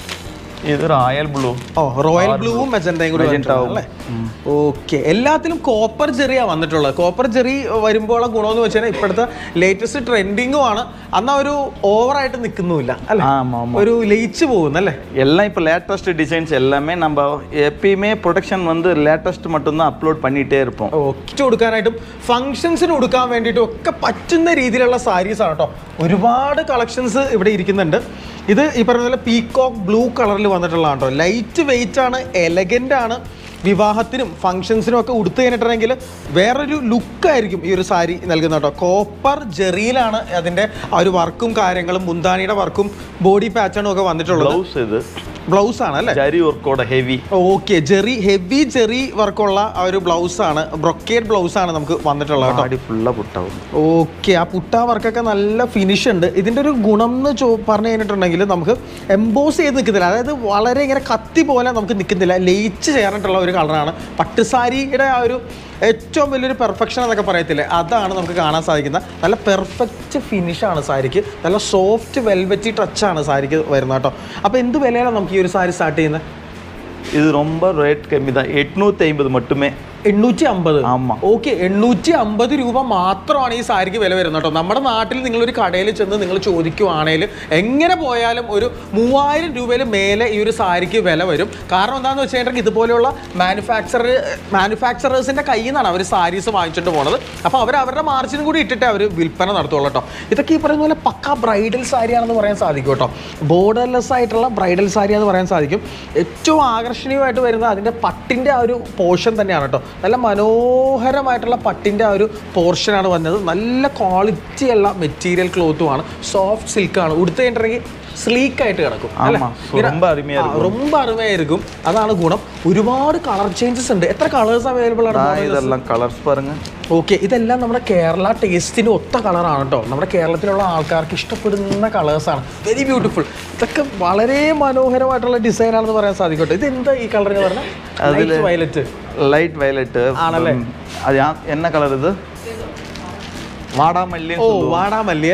B: இது ராயல் ப்ளூ
A: ഓ റോയൽ ബ്ലൂവും മെജന്തയും കൂടി
B: Magenta
A: വന്നിട്ടുള്ളത് അല്ലേ ഓക്കെ എല്ലാത്തിലും കോപ്പർ ജെറിയാ വന്നിട്ടുള്ളത് കോപ്പർ ജെറി വരുമ്പോൾ ഗുണമെന്ന് വെച്ചാൽ ഇപ്പോഴത്തെ ലേറ്റസ്റ്റ് ട്രെൻഡിങ്ങും ആണ് അന്ന് ഒരു ഓവറായിട്ട് നിൽക്കുന്നുമില്ല അല്ലേ
B: ஆமா ஆமா
A: ഒരു ലയിച്ചു പോകുന്നല്ലേ
B: எல்லாம் இப்போ லேட்டஸ்ட் டிசைன்ஸ் எல்லாமே நம்ம எப்பயுமே ப்ரொடக்ஷன் வந்து லேட்டஸ்ட் மட்டும்தான் அப்லோட் பண்ணிகிட்டே இருப்போம்
A: ഒറ്റ കൊടുക്കാനായിട്ടും ഫംഗ്ഷൻസിന് കൊടുക്കാൻ വേണ്ടിയിട്ടും ഒക്കെ പറ്റുന്ന രീതിയിലുള്ള സാരീസ് ആണ് കേട്ടോ ഒരുപാട് കളക്ഷൻസ് ഇവിടെ ഇരിക്കുന്നുണ്ട് ഇത് ഈ പറഞ്ഞ പോലെ പീകോക്ക് ബ്ലൂ കളറിൽ വന്നിട്ടുള്ളതാണ് കേട്ടോ ലൈറ്റ് വെയിറ്റ് ആണ് എലഗൻ്റ് ആണ് വിവാഹത്തിനും ഫംഗ്ഷൻസിനും ഒക്കെ ഉടുത്തു കഴിഞ്ഞിട്ടുണ്ടെങ്കിൽ വേറൊരു ലുക്കായിരിക്കും ഈ ഒരു സാരി നൽകുന്നത് കേട്ടോ കോപ്പർ ജെറിയിലാണ് അതിൻ്റെ ആ ഒരു വർക്കും കാര്യങ്ങളും മുന്താണിയുടെ വർക്കും ബോഡി പാറ്റേണും ഒക്കെ വന്നിട്ടുള്ളത്
B: ப்ளவுஸ் இது
A: ബ്ലൗസ് ആണ് അല്ലേ
B: ஜரி ஒர்க்கோட heavy
A: okay zari heavy zari വർക്കുള്ള ആ ഒരു ബ്ലൗസ് ആണ് ബ്രൊക്കേഡ് ബ്ലൗസ് ആണ് നമുക്ക് വന്നിട്ടുള്ളത് കേട്ടോ
B: பாடி ஃபுல்லாக புட்டாகும்
A: ഓക്കെ ആ പുട്ട വർക്കൊക്കെ നല്ല ഫിനിഷ് ഉണ്ട് ഇതിൻ്റെ ഒരു ഗുണം എന്ന് ചോ പറഞ്ഞു കഴിഞ്ഞിട്ടുണ്ടെങ്കിൽ നമുക്ക് എംബോസ് ചെയ്ത് നിൽക്കുന്നില്ല അതായത് വളരെ ഇങ്ങനെ കത്തി പോലെ നമുക്ക് നിൽക്കുന്നില്ല ലയിച്ച് ചേർന്നിട്ടുള്ള ഒരു കളറാണ് പട്ടുസാരിയുടെ ആ ഒരു ഏറ്റവും വലിയൊരു പെർഫെക്ഷൻ എന്നൊക്കെ പറയത്തില്ലേ അതാണ് നമുക്ക് കാണാൻ സാധിക്കുന്ന നല്ല പെർഫെക്റ്റ് ഫിനിഷാണ് സാരിക്ക് നല്ല സോഫ്റ്റ് വെൽവെറ്റി ടച്ചാണ് സാരിക്ക് വരുന്നത് കേട്ടോ അപ്പോൾ എന്ത് വിലയാണ് നമുക്ക് ഈ ഒരു സാരി സ്റ്റാർട്ട് ചെയ്യുന്നത്
B: இது ரொம்ப ரேட் கம்மி தான் எட்நூற்றி ஐம்பது மட்டுமே
A: എണ്ണൂറ്റി അമ്പത്
B: ആമാ.
A: ഓക്കെ എണ്ണൂറ്റി അമ്പത് രൂപ മാത്രമാണ് ഈ സാരിക്ക് വില വരുന്നത് കേട്ടോ നമ്മുടെ നാട്ടിൽ നിങ്ങളൊരു കടയിൽ ചെന്ന് നിങ്ങൾ ചോദിക്കുവാണെങ്കിൽ എങ്ങനെ പോയാലും ഒരു മൂവായിരം രൂപയിൽ മേലെ ഈ ഒരു സാരിക്ക് വില വരും കാരണം എന്താണെന്ന് വെച്ച് കഴിഞ്ഞിട്ടുണ്ടെങ്കിൽ ഇതുപോലെയുള്ള മാനുഫാക്ചർ മാനുഫാക്ചറേഴ്സിന്റെ കയ്യിൽ നിന്നാണ് അവർ സാരീസ് വാങ്ങിച്ചിട്ട് പോണത് അപ്പോൾ അവർ അവരുടെ മാർജിനും കൂടി ഇട്ടിട്ട് അവർ വിൽപ്പന നടത്തുള്ളൂ കേട്ടോ ഇതൊക്കെ ഈ പറയുന്ന പോലെ പക്ക ബ്രൈഡൽ സാരിയാണെന്ന് പറയാൻ സാധിക്കും കേട്ടോ ബോർഡർലെസ് ആയിട്ടുള്ള ബ്രൈഡൽ സാരി എന്ന് പറയാൻ സാധിക്കും ഏറ്റവും ആകർഷണീയമായിട്ട് വരുന്ന അതിൻ്റെ പട്ടിൻ്റെ ആ ഒരു പോർഷൻ തന്നെയാണ് കേട്ടോ നല്ല മനോഹരമായിട്ടുള്ള പട്ടിൻ്റെ ആ ഒരു പോർഷനാണ് വന്നത് നല്ല ക്വാളിറ്റി ഉള്ള മെറ്റീരിയൽ ക്ലോത്തുമാണ് സോഫ്റ്റ് സിൽക്കാണ് ഉടുത്ത് കഴിഞ്ഞിട്ടുണ്ടെങ്കിൽ സ്ലീക്ക് ആയിട്ട് കിടക്കും അല്ലേ?
B: ஆமாம் ரொம்ப அருமையாக
A: ആ, ரொம்ப അരുമയായിരിക്കും അതാണ് ഗുണം ഒരുപാട് കളർ ചേഞ്ചസ് ഉണ്ട് എത്ര കളേഴ്സ് അവൈലബിൾ ആണ്
B: இருக்கும் இதெல்லாம் கலர்ஸ் பாருங்க
A: ഓക്കെ ഇതെല്ലാം നമ്മുടെ കേരള ടേസ്റ്റിന് ഒത്ത കളറാണ് കേട്ടോ നമ്മുടെ കേരളത്തിലുള്ള ആൾക്കാർക്ക് ഇഷ്ടപ്പെടുന്ന കളേഴ്സാണ് വെരി ബ്യൂട്ടിഫുൾ ഇതൊക്കെ വളരെ മനോഹരമായിട്ടുള്ള ഡിസൈൻ ആണെന്ന് പറയാൻ സാധിക്കും കേട്ടോ ഇത് എന്താ ഈ കളർ എന്ന് പറഞ്ഞാൽ വയലറ്റ്
B: லைட் வயலட்டு
A: ஆனல்ல.
B: அது யா- என்ன கலர் இது வாடாமல்லின்னு
A: ഓ
B: சொல்லுவோம்
A: വാടാമല്ലി അല്ലേ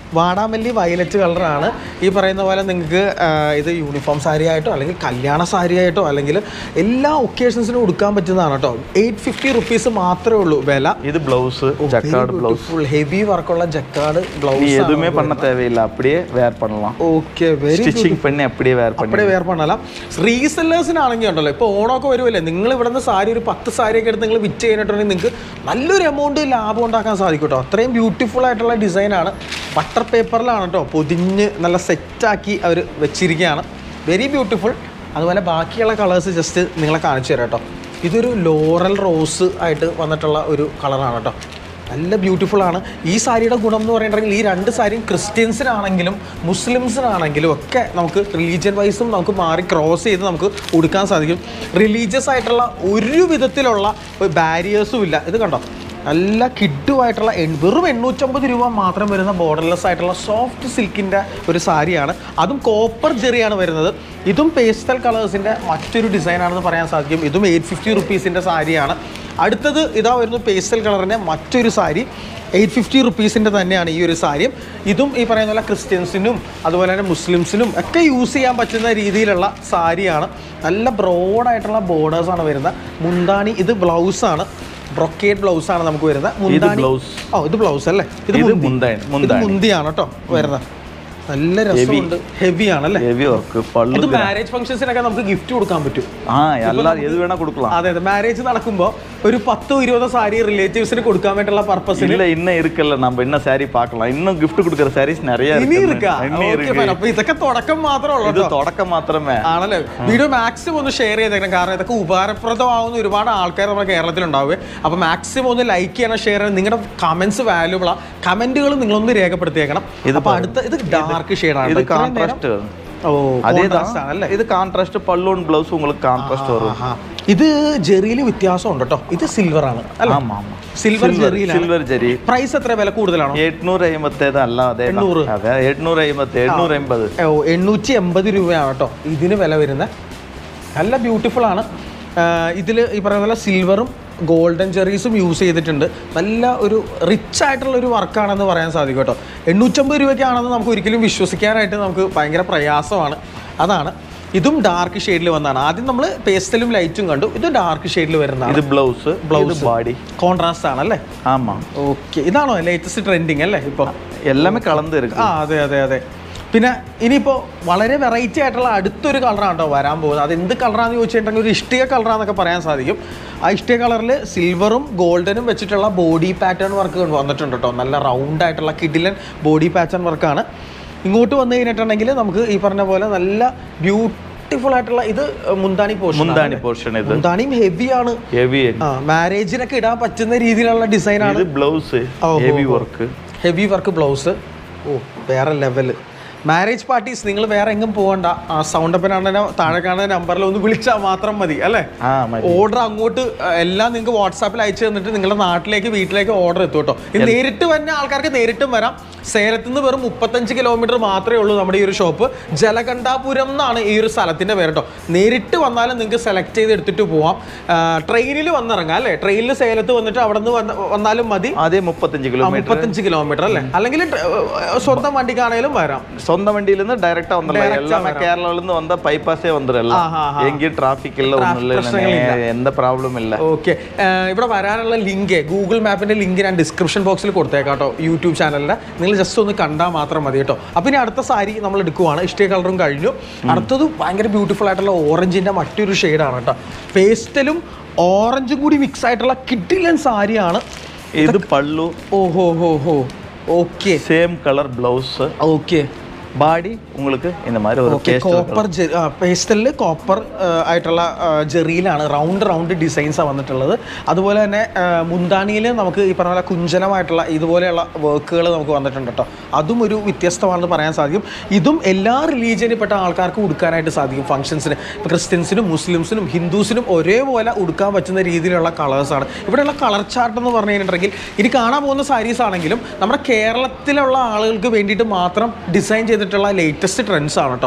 A: വാടാമല്ലി വയലറ്റ് കളറാണ് ഈ പറയുന്ന പോലെ നിങ്ങൾക്ക് ഇത് യൂണിഫോം സാരി ആയിട്ടോ അല്ലെങ്കിൽ കല്യാണ സാരി ആയിട്ടോ അല്ലെങ്കിൽ എല്ലാ ഒക്കേഷൻസിനും ഉടുക്കാൻ പറ്റുന്നതാണ് കേട്ടോ എയ്റ്റ് ഫിഫ്റ്റി റുപ്പീസ് മാത്രമേ ഉള്ളൂ വില
B: இது blouse jacquard blouse
A: full heavy വർക്കുള്ള ജക്കാർഡ്
B: நீ
A: ബ്ലൗസ്
B: எதுவுமே பண்ண தேவையில்லை அப்படியே வேர் பண்ணலாம்
A: ഓക്കെ വെരി
B: ஸ்டிச்சிங் பண்ணி அப்படியே வேர் பண்ணி
A: അപ്പഴേ വേർ പണല റീസെല്ലേഴ്സിനാണെങ്കിൽ ഉണ്ടല്ലോ ഇപ്പോൾ ഓണമൊക്കെ വരുമല്ലേ നിങ്ങൾ ഇവിടെ നിന്ന് സാരി ഒരു പത്ത് സാരി ഒക്കെ എടുത്ത് നിങ്ങൾ വിറ്റ് കഴിഞ്ഞിട്ടുണ്ടെങ്കിൽ നിങ്ങൾക്ക് നല്ലൊരു എമൗണ്ട് ലാഭം ഉണ്ടാക്കാൻ സാധിക്കും കേട്ടോ അത്രയും ബ്യൂട്ടിഫുൾ ആയിട്ടുള്ള ഡിസൈനാണ് ബട്ടർ പേപ്പറിലാണ് കേട്ടോ പൊതിഞ്ഞ് നല്ല സെറ്റാക്കി അവർ വെച്ചിരിക്കുകയാണ് വെരി ബ്യൂട്ടിഫുൾ അതുപോലെ ബാക്കിയുള്ള കളേഴ്സ് ജസ്റ്റ് നിങ്ങളെ കാണിച്ചു തരാം കേട്ടോ ഇതൊരു ലോറൽ റോസ് ആയിട്ട് വന്നിട്ടുള്ള ഒരു കളറാണ് കേട്ടോ നല്ല ബ്യൂട്ടിഫുൾ ആണ് ഈ സാരിയുടെ ഗുണം എന്ന് പറയുന്നുണ്ടെങ്കിൽ ഈ രണ്ട് സാരിയും ക്രിസ്ത്യൻസിനാണെങ്കിലും മുസ്ലിംസിനാണെങ്കിലും ഒക്കെ നമുക്ക് റിലീജിയൻ വൈസും നമുക്ക് മാറി ക്രോസ് ചെയ്ത് നമുക്ക് ഉടുക്കാൻ സാധിക്കും റിലീജിയസ് ആയിട്ടുള്ള ഒരു വിധത്തിലുള്ള ബാരിയേഴ്സും ഇല്ല ഇത് കണ്ടോ നല്ല കിഡുമായിട്ടുള്ള എൺ- വെറും എണ്ണൂറ്റമ്പത് രൂപ മാത്രം വരുന്ന ബോർഡർലെസ് ആയിട്ടുള്ള സോഫ്റ്റ് സിൽക്കിൻ്റെ ഒരു സാരിയാണ് അതും കോപ്പർ ജെറിയാണ് വരുന്നത് ഇതും പേസ്റ്റൽ കളേഴ്സിൻ്റെ മറ്റൊരു ഡിസൈനാണെന്ന് പറയാൻ സാധിക്കും ഇതും എയ്റ്റ് ഫിഫ്റ്റി റുപ്പീസിൻ്റെ സാരിയാണ് അടുത്തത് ഇതാ വരുന്നു പേസ്റ്റൽ കളറിൻ്റെ മറ്റൊരു സാരി എയ്റ്റ് ഫിഫ്റ്റി റുപ്പീസിൻ്റെ തന്നെയാണ് ഈ ഒരു സാരിയും ഇതും ഈ പറയുന്ന പോലെ ക്രിസ്ത്യൻസിനും അതുപോലെ തന്നെ മുസ്ലിംസിനും ഒക്കെ യൂസ് ചെയ്യാൻ പറ്റുന്ന രീതിയിലുള്ള സാരിയാണ് നല്ല ബ്രോഡായിട്ടുള്ള ബോർഡേഴ്സാണ് വരുന്നത് മുന്താണി ഇത് ബ്ലൗസാണ് ബ്രൊക്കേഡ് ബ്ലൗസാണ് നമുക്ക് വരുന്നത് മുന്താണി
B: blouse.
A: ഓ ഇത് ബ്ലൗസ് അല്ലേ
B: ഇത്
A: മുന്തി.
B: മുന്താണി,
A: ഇത്
B: മുന്താണി.
A: മുന്തിയാണ് കേട്ടോ വരുന്നത് നല്ല രസമുണ്ട് ഹെവി ആണല്ലേ
B: ஹெவி ஒர்க் பல்லு
A: ഇത് മാരേജ് ഫംഗ്ഷൻസിനൊക്കെ നമുക്ക് ഗിഫ്റ്റ് കൊടുക്കാൻ പറ്റും
B: ஆ எல்லாரும் எது வேணா கொடுக்கலாம்
A: അതെ അതെ മാരേജ് നടക്കുമ്പോൾ ഒരു പത്തോ ഇരുപതോ സാരി റിലേറ്റീവ്സിന് കൊടുക്കാൻ വേണ്ടിയുള്ള പർപ്പസിന്
B: இல்ல இன்னும் இருக்குல்ல நம்ம இன்னும் saree பார்க்கலாம் இன்னும் gift கொடுக்குற sarees நிறைய
A: ഇനി
B: இருக்கு
A: ഇരിക്കാ
B: இன்னும்
A: Okay,
B: இருக்கு
A: fine. അപ്പൊ ഇതൊക്കെ തുടക്കം മാത്രമേ ഉള്ളൂ
B: இது
A: കേട്ടോ
B: தொடக்கம் மாத்திரமே
A: ആണല്ലേ വീഡിയോ മാക്സിമം ഒന്ന് ഷെയർ ചെയ്തേക്കണം കാരണം ഇതൊക്കെ ഉപകാരപ്രദമാവുന്ന ഒരുപാട് ആൾക്കാർ നമ്മുടെ കേരളത്തിൽ ഉണ്ടാവുക അപ്പൊ മാക്സിമം ഒന്ന് ലൈക്ക് ചെയ്യണം ഷെയർ ചെയ്യണം നിങ്ങളുടെ കമന്റ്സ് വാല്യൂബിൾ ആ കമന്റുകൾ നിങ്ങളൊന്ന് രേഖപ്പെടുത്തിയേക്കണം
B: ഇത്
A: അപ്പൊ അടുത്ത ഇത് ഡാർക്ക് ഷെയ്ഡാണ്
B: இது கான்ட்ராஸ்ட்
A: ഓ
B: அதே
A: contrast
B: தான்
A: ആണല്ലേ
B: இது கான்ட்ராஸ்ட் பல்லூன் பிளவுஸ் உங்களுக்கு கான்ட்ராஸ்ட் வரும்
A: ആഹാ. ഇത് ജെറിയിൽ വ്യത്യാസമുണ്ട് കേട്ടോ ഇത് സിൽവർ ആണ് അല്ലേ
B: ஆமா ஆமா
A: സിൽവർ ജെറിയിലാണ്
B: சில்வர் ஜெரி
A: പ്രൈസ് എത്ര വില കൂടുതലാണോ
B: എണ്ണൂറ് അമ്പത്തേത് അല്ല അതെ
A: എണ്ണൂറ്.
B: അതെ എണ്ണൂറ് അമ്പത്തി എണ്ണൂറ് എൺപത്
A: ഓ എണ്ണൂറ്റി എൺപത് രൂപയാണ് കേട്ടോ ഇതിന് വില വരുന്നത് നല്ല ബ്യൂട്ടിഫുൾ ആണ് ഇതിൽ ഈ പറയുന്ന പോലെ സിൽവറും ഗോൾഡൻ ചെറീസും യൂസ് ചെയ്തിട്ടുണ്ട് നല്ല ഒരു റിച്ച് ആയിട്ടുള്ള ഒരു വർക്കാണെന്ന് പറയാൻ സാധിക്കും കേട്ടോ എണ്ണൂറ്റമ്പത് രൂപയ്ക്കാണെന്ന് നമുക്ക് ഒരിക്കലും വിശ്വസിക്കാനായിട്ട് നമുക്ക് ഭയങ്കര പ്രയാസമാണ് അതാണ് ഇതും ഡാർക്ക് ഷെയ്ഡിൽ വന്നതാണ് ആദ്യം നമ്മൾ പേസ്റ്റലും ലൈറ്റും കണ്ടു ഇത് ഡാർക്ക് ഷെയ്ഡിൽ വരുന്നതാണ്
B: ഇത് ബ്ലൗസ് ബ്ലൗസ് ബാഡി
A: കോൺട്രാസ്റ്റ് ആണല്ലേ
B: ആമാ
A: ഓക്കെ ഇതാണോ ലേറ്റസ്റ്റ് ട്രെൻഡിങ് അല്ലേ ഇപ്പോൾ
B: എല്ലാമേ കളந்து இருக்கு
A: ആ അതെ അതെ അതെ പിന്നെ ഇനിയിപ്പോൾ വളരെ വെറൈറ്റി ആയിട്ടുള്ള അടുത്തൊരു കളറാണ് കേട്ടോ വരാൻ പോകുന്നത് അത് എന്ത് കളറാണെന്ന് ചോദിച്ചിട്ടുണ്ടെങ്കിൽ ഒരു ഇഷ്ടിക കളറാന്നൊക്കെ പറയാൻ സാധിക്കും ആ ഇഷ്ടിക കളറിൽ സിൽവറും ഗോൾഡനും വെച്ചിട്ടുള്ള ബോഡി പാറ്റേൺ വർക്ക് വന്നിട്ടുണ്ട് കേട്ടോ നല്ല റൗണ്ട് ആയിട്ടുള്ള കിഡിലൻ ബോഡി പാറ്റേൺ വർക്കാണ് ഇങ്ങോട്ട് വന്നു കഴിഞ്ഞിട്ടുണ്ടെങ്കിൽ നമുക്ക് ഈ പറഞ്ഞ പോലെ നല്ല ബ്യൂട്ടിഫുൾ ആയിട്ടുള്ള ഇത് മുന്താണി പോർഷൻ
B: മുന്താണി പോർഷൻ ഇത്
A: മുന്താണിയും ഹെവിയാണ്
B: ഹെവി
A: ആ മാരേജിനൊക്കെ ഇടാൻ പറ്റുന്ന രീതിയിലുള്ള ഡിസൈനാണ്
B: ഇത് ബ്ലൗസ്
A: ഓ,
B: ഹെവി
A: ഓ, ഓ.
B: വർക്ക്
A: ഹെവി വർക്ക് ബ്ലൗസ് ഓ വേറെ ലെവൽ മാരേജ് പാർട്ടീസ് നിങ്ങൾ വേറെ എങ്ങും പോകണ്ട ആ സൗണ്ട് അപ്പനാണ് താഴെ കാണുന്ന നമ്പറിൽ ഒന്ന് വിളിച്ചാൽ മാത്രം മതി അല്ലേ
B: ആ മതി
A: ഓർഡർ അങ്ങോട്ട് ആ, എല്ലാം നിങ്ങൾക്ക് വാട്സാപ്പിൽ അയച്ചു തന്നിട്ട് നിങ്ങളുടെ നാട്ടിലേക്ക് വീട്ടിലേക്ക് ഓർഡർ എത്തും കേട്ടോ ഇത് നേരിട്ട് വരുന്ന ആൾക്കാർക്ക് നേരിട്ടും വരാം സേലത്ത് നിന്ന് വെറും മുപ്പത്തഞ്ച് കിലോമീറ്റർ മാത്രമേ ഉള്ളൂ നമ്മുടെ ഈ ഒരു ഷോപ്പ് ജലകണ്ഠാപുരം എന്നാണ് ഈ ഒരു സ്ഥലത്തിന്റെ പേര് കേട്ടോ നേരിട്ട് വന്നാലും നിങ്ങൾക്ക് സെലക്ട് ചെയ്ത് എടുത്തിട്ട് പോവാം ട്രെയിനിൽ വന്നിറങ്ങാം അല്ലേ ട്രെയിനിൽ സേലത്ത് വന്നിട്ട് അവിടെ നിന്ന് വന്നാലും മതി
B: അതേ മുപ്പത്തഞ്ച്
A: ആ,
B: കിലോമീറ്റർ
A: മുപ്പത്തഞ്ച് കിലോമീറ്റർ അല്ലേ അല്ലെങ്കിൽ ട്ര- സ്വന്തം വണ്ടിക്കാണേലും വരാം
B: சொந்த வண்டியில இருந்து டைரக்டா வந்துடலாம்
A: Direct ஆ
B: எல்லாமே
A: வரும்.
B: கேரளால இருந்து வந்தா பைபாஸே வந்துடலாம்
A: ஆஹா, ஆஹா.
B: எங்கேயும் டிராஃபிக் இல்ல ஒண்ணும் இல்ல
A: பிரச்சனைகள்
B: நே- எந்த ப்ராப்ளம் இல்ல
A: ഓക്കെ ഇവിടെ വരാനുള്ള ലിങ്ക് ഗൂഗിൾ മാപ്പിന്റെ ലിങ്ക് ഞാൻ ഡിസ്ക്രിപ്ഷൻ ബോക്സിൽ കൊടുത്തേക്കാം കേട്ടോ യൂട്യൂബ് ചാനലിന്റെ നിങ്ങൾ ജസ്റ്റ് ഒന്ന് കണ്ടാൽ മാത്രം മതി കേട്ടോ അപ്പം ഇനി അടുത്ത സാരി നമ്മൾ എടുക്കുവാണ് ഇഷ്ടേ കളറും കഴിഞ്ഞു അടുത്തത് ഭയങ്കര ബ്യൂട്ടിഫുൾ ആയിട്ടുള്ള ഓറഞ്ചിന്റെ മറ്റൊരു ഷെയ്ഡാണ് കേട്ടോ പേസ്റ്റലും ഓറഞ്ചും കൂടി മിക്സ് ആയിട്ടുള്ള കിഡിലൻ സാരിയാണ്
B: இது பல்லு
A: ഓഹോ ഹോ ഹോ okay
B: same colour blouse
A: okay
B: body உங்களுக்கு இந்த மாதிரி ஒரு
A: ഓക്കെ
B: பேஸ்டல்
A: കോപ്പർ പേസ്റ്റലിൽ കോപ്പർ ആയിട്ടുള്ള ആ, ജെറിയിലാണ് റൗണ്ട് റൗണ്ട് ഡിസൈൻസാണ് വന്നിട്ടുള്ളത് അതുപോലെ തന്നെ മുന്താണിയിൽ നമുക്ക് ഈ പറഞ്ഞ പോലെ കുഞ്ചലമായിട്ടുള്ള ഇതുപോലെയുള്ള വർക്കുകൾ നമുക്ക് വന്നിട്ടുണ്ട് കേട്ടോ അതും ഒരു വ്യത്യസ്തമാണെന്ന് പറയാൻ സാധിക്കും ഇതും എല്ലാ റിലീജിയനിൽപ്പെട്ട ആൾക്കാർക്ക് ഉടുക്കാനായിട്ട് സാധിക്കും ഫംഗ്ഷൻസിന് ഇപ്പോൾ ക്രിസ്ത്യൻസിനും മുസ്ലിംസിനും ഹിന്ദുസിനും ഒരേപോലെ ഉടുക്കാൻ പറ്റുന്ന രീതിയിലുള്ള കളേഴ്സാണ് ഇവിടെയുള്ള കളർ ചാർട്ട് എന്ന് പറഞ്ഞു കഴിഞ്ഞിട്ടുണ്ടെങ്കിൽ ഇനി കാണാൻ പോകുന്ന സാരീസ് ആണെങ്കിലും നമ്മുടെ കേരളത്തിലുള്ള ആളുകൾക്ക് വേണ്ടിയിട്ട് മാത്രം ഡിസൈൻ ചെയ്തിട്ടുള്ള ലേറ്റസ്റ്റ് ട്രെൻഡ്സ് ആണ് കേട്ടോ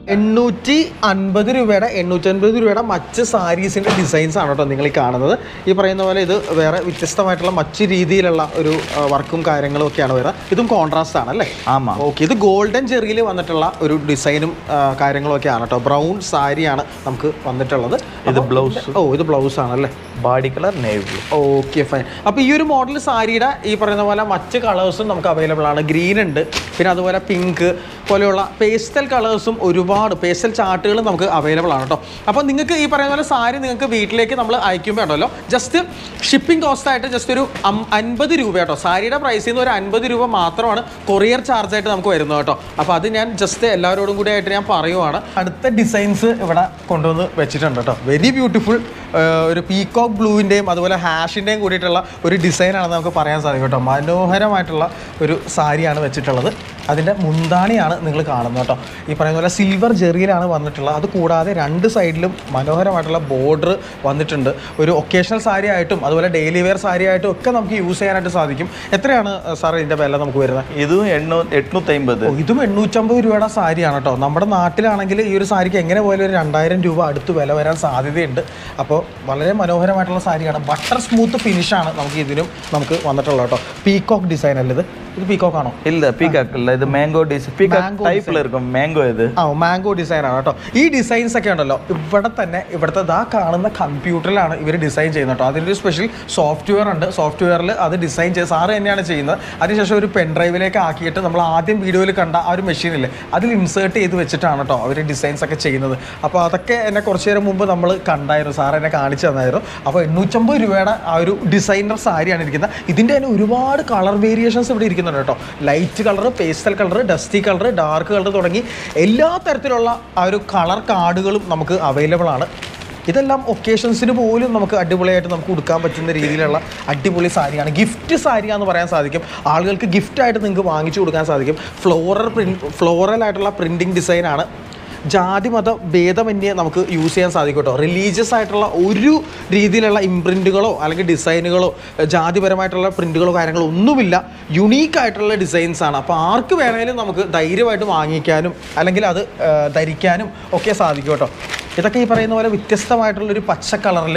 A: എണ്ണൂറ്റി അൻപത് രൂപയുടെ എണ്ണൂറ്റി അൻപത് രൂപയുടെ മറ്റ് സാരീസിന്റെ ഡിസൈൻസ് ആണ് കേട്ടോ നിങ്ങൾ ഈ കാണുന്നത് ഈ പറയുന്ന പോലെ ഇത് വേറെ വ്യത്യസ്തമായിട്ടുള്ള മറ്റ് രീതിയിലുള്ള ഒരു ആ, വർക്കും കാര്യങ്ങളും ഒക്കെയാണ് വരുന്നത് ഇതും കോൺട്രാസ്റ്റ് ആണ് അല്ലേ
B: ஆமா
A: ഓക്കെ ഇത് ഗോൾഡൻ ചെറിയിൽ വന്നിട്ടുള്ള ഒരു ഡിസൈനും ആ, കാര്യങ്ങളും ഒക്കെയാണ് കേട്ടോ ബ്രൗൺ സാരിയാണ് നമുക്ക് വന്നിട്ടുള്ളത്
B: ഇത് ബ്ലൗസ്
A: ഓ ഇത് ബ്ലൗസ് ആണല്ലേ
B: body colour navy blue
A: okay fine അപ്പോൾ ഈ ഒരു മോഡൽ സാരിയുടെ ഈ പറയുന്ന പോലെ മറ്റ് കളേഴ്സും നമുക്ക് അവൈലബിൾ ആണ് ഗ്രീൻ ഉണ്ട് പിന്നെ അതുപോലെ പിങ്ക് പോലെയുള്ള പേസ്റ്റൽ കളേഴ്സും ഒരുപാട് പേസ്റ്റൽ ചാർട്ടുകൾ നമുക്ക് അവൈലബിൾ ആണ് കേട്ടോ അപ്പോൾ നിങ്ങൾക്ക് ഈ പറയുന്ന പോലെ സാരി നിങ്ങൾക്ക് വീട്ടിലേക്ക് നമ്മൾ അയക്കുമ്പോൾ ഉണ്ടല്ലോ ജസ്റ്റ് ഷിപ്പിംഗ് കോസ്റ്റ് ആയിട്ട് ജസ്റ്റ് ഒരു അം- അൻപത് രൂപ കേട്ടോ സാരിയുടെ പ്രൈസിൽ നിന്ന് ഒരു അൻപത് രൂപ മാത്രമാണ് കൊറിയർ ചാർജ് ആയിട്ട് നമുക്ക് വരുന്നത് കേട്ടോ അപ്പോൾ അത് ഞാൻ ജസ്റ്റ് എല്ലാവരോടും കൂടി ആയിട്ട് ഞാൻ പറയുവാണ് അടുത്ത ഡിസൈൻസ് ഇവിടെ കൊണ്ടുവന്ന് വെച്ചിട്ടുണ്ട് കേട്ടോ വെരി ബ്യൂട്ടിഫുൾ ഒരു പീകോക്ക് ബ്ലൂവിൻ്റെയും അതുപോലെ ഹാഷിൻ്റെയും കൂടിയിട്ടുള്ള ഒരു ഡിസൈനാണെന്ന് നമുക്ക് പറയാൻ സാധിക്കും കേട്ടോ മനോഹരമായിട്ടുള്ള ഒരു സാരിയാണ് വെച്ചിട്ടുള്ളത് അതിൻ്റെ മുന്താണിയാണ് നിങ്ങൾ കാണുന്നത് കേട്ടോ ഈ പറയുന്ന പോലെ സിൽവർ ജെറിയിലാണ് വന്നിട്ടുള്ളത് അത് കൂടാതെ രണ്ട് സൈഡിലും മനോഹരമായിട്ടുള്ള ബോർഡർ വന്നിട്ടുണ്ട് ഒരു ഒക്കേഷണൽ സാരി ആയിട്ടും അതുപോലെ ഡെയിലി വെയർ സാരി ആയിട്ടും ഒക്കെ നമുക്ക് യൂസ് ചെയ്യാനായിട്ട് സാധിക്കും എത്രയാണ് സാർ ഇതിൻ്റെ വില നമുക്ക് വരുന്നത്
B: இதுவும் எண்ணூ எட்நூத்தி ஐம்பது
A: ഓ, ഇതും എണ്ണൂറ്റമ്പത് രൂപയുടെ സാരിയാണ് കേട്ടോ നമ്മുടെ നാട്ടിലാണെങ്കിൽ ഈ ഒരു സാരിക്ക് എങ്ങനെ പോയാലും ഒരു രണ്ടായിരം രൂപ അടുത്ത് വില വരാൻ സാധ്യതയുണ്ട് അപ്പോൾ വളരെ മനോഹരമായിട്ടുള്ള സാരിയാണ് ബട്ടർ സ്മൂത്ത് ഫിനിഷാണ് നമുക്ക് ഇതിനും നമുക്ക് വന്നിട്ടുള്ളത് കേട്ടോ പീകോക്ക് ഡിസൈൻ അല്ലേ ഇത് ഇത് പീകോക്ക് ആണോ
B: இல்ல பீகாக் இல்ல இது மேங்கோ டிஸ் பீகாக்
A: Mango
B: டைப்ல இருக்கும் மேங்கோ இது
A: ആ മാംഗോ ഡിസൈൻ ആണ് കേട്ടോ ഈ ഡിസൈൻസ് ഒക്കെ ഉണ്ടല്ലോ ഇവിടെ തന്നെ ഇവിടുത്തെ ദാ കാണുന്ന കമ്പ്യൂട്ടറിലാണ് ഇവർ ഡിസൈൻ ചെയ്യുന്നത് കേട്ടോ അതിൻ്റെ ഒരു സ്പെഷ്യൽ സോഫ്റ്റ്വെയർ ഉണ്ട് സോഫ്റ്റ്വെയറിൽ അത് ഡിസൈൻ ചെയ്ത് സാറ് തന്നെയാണ് ചെയ്യുന്നത് അതിനുശേഷം ഒരു പെൻ ഡ്രൈവിലേക്ക് ആക്കിയിട്ട് നമ്മൾ ആദ്യം വീഡിയോയിൽ കണ്ട ആ ഒരു മെഷീനില്ലേ അതിൽ ഇൻസേർട്ട് ചെയ്ത് വെച്ചിട്ടാണ് കേട്ടോ അവർ ഡിസൈൻസ് ഒക്കെ ചെയ്യുന്നത് അപ്പോൾ അതൊക്കെ എന്നെ കുറച്ച് നേരം മുമ്പ് നമ്മൾ കണ്ടായിരുന്നു സാർ എന്നെ കാണിച്ചു തന്നായിരുന്നു അപ്പോൾ എണ്ണൂറ്റമ്പത് രൂപയുടെ ആ ഒരു ഡിസൈനർ സാരിയാണ് ഇരിക്കുന്നത് ഇതിൻ്റെ തന്നെ ഒരുപാട് കളർ വേരിയേഷൻസ് ഇവിടെ ഇരിക്കുന്നുണ്ട് കേട്ടോ light colour pastel colour dusty colour dark colour തുടങ്ങി എല്ലാ തരത്തിലുള്ള ആ ഒരു കളർ കാർഡുകളും നമുക്ക് അവൈലബിൾ ആണ് ഇതെല്ലാം ഒക്കേഷൻസിന് പോലും നമുക്ക് അടിപൊളിയായിട്ട് നമുക്ക് കൊടുക്കാൻ പറ്റുന്ന രീതിയിലുള്ള അടിപൊളി സാരിയാണ് ഗിഫ്റ്റ് സാരിയാന്ന് പറയാൻ സാധിക്കും ആളുകൾക്ക് ഗിഫ്റ്റായിട്ട് നിങ്ങൾക്ക് വാങ്ങിച്ചു കൊടുക്കാൻ സാധിക്കും ഫ്ലോറൽ പ്രിന്റ് ഫ്ലോറൽ ആയിട്ടുള്ള പ്രിൻറ്റിങ് ഡിസൈനാണ് ജാതി മത ഭേദമന്യേ നമുക്ക് യൂസ് ചെയ്യാൻ സാധിക്കും കേട്ടോ റിലീജിയസ് ആയിട്ടുള്ള ഒരു രീതിയിലുള്ള ഇംപ്രിൻറ്റുകളോ അല്ലെങ്കിൽ ഡിസൈനുകളോ ജാതിപരമായിട്ടുള്ള പ്രിൻറ്റുകളോ കാര്യങ്ങളോ ഒന്നുമില്ല യുണീക്ക് ആയിട്ടുള്ള ഡിസൈൻസ് ആണ് അപ്പോൾ ആർക്ക് വേണമെങ്കിലും നമുക്ക് ധൈര്യമായിട്ട് വാങ്ങിക്കാനും അല്ലെങ്കിൽ അത് ആ, ധരിക്കാനും ഒക്കെ സാധിക്കും കേട്ടോ ഇതൊക്കെ ഈ പറയുന്ന പോലെ വ്യത്യസ്തമായിട്ടുള്ളൊരു പച്ച കളറിൽ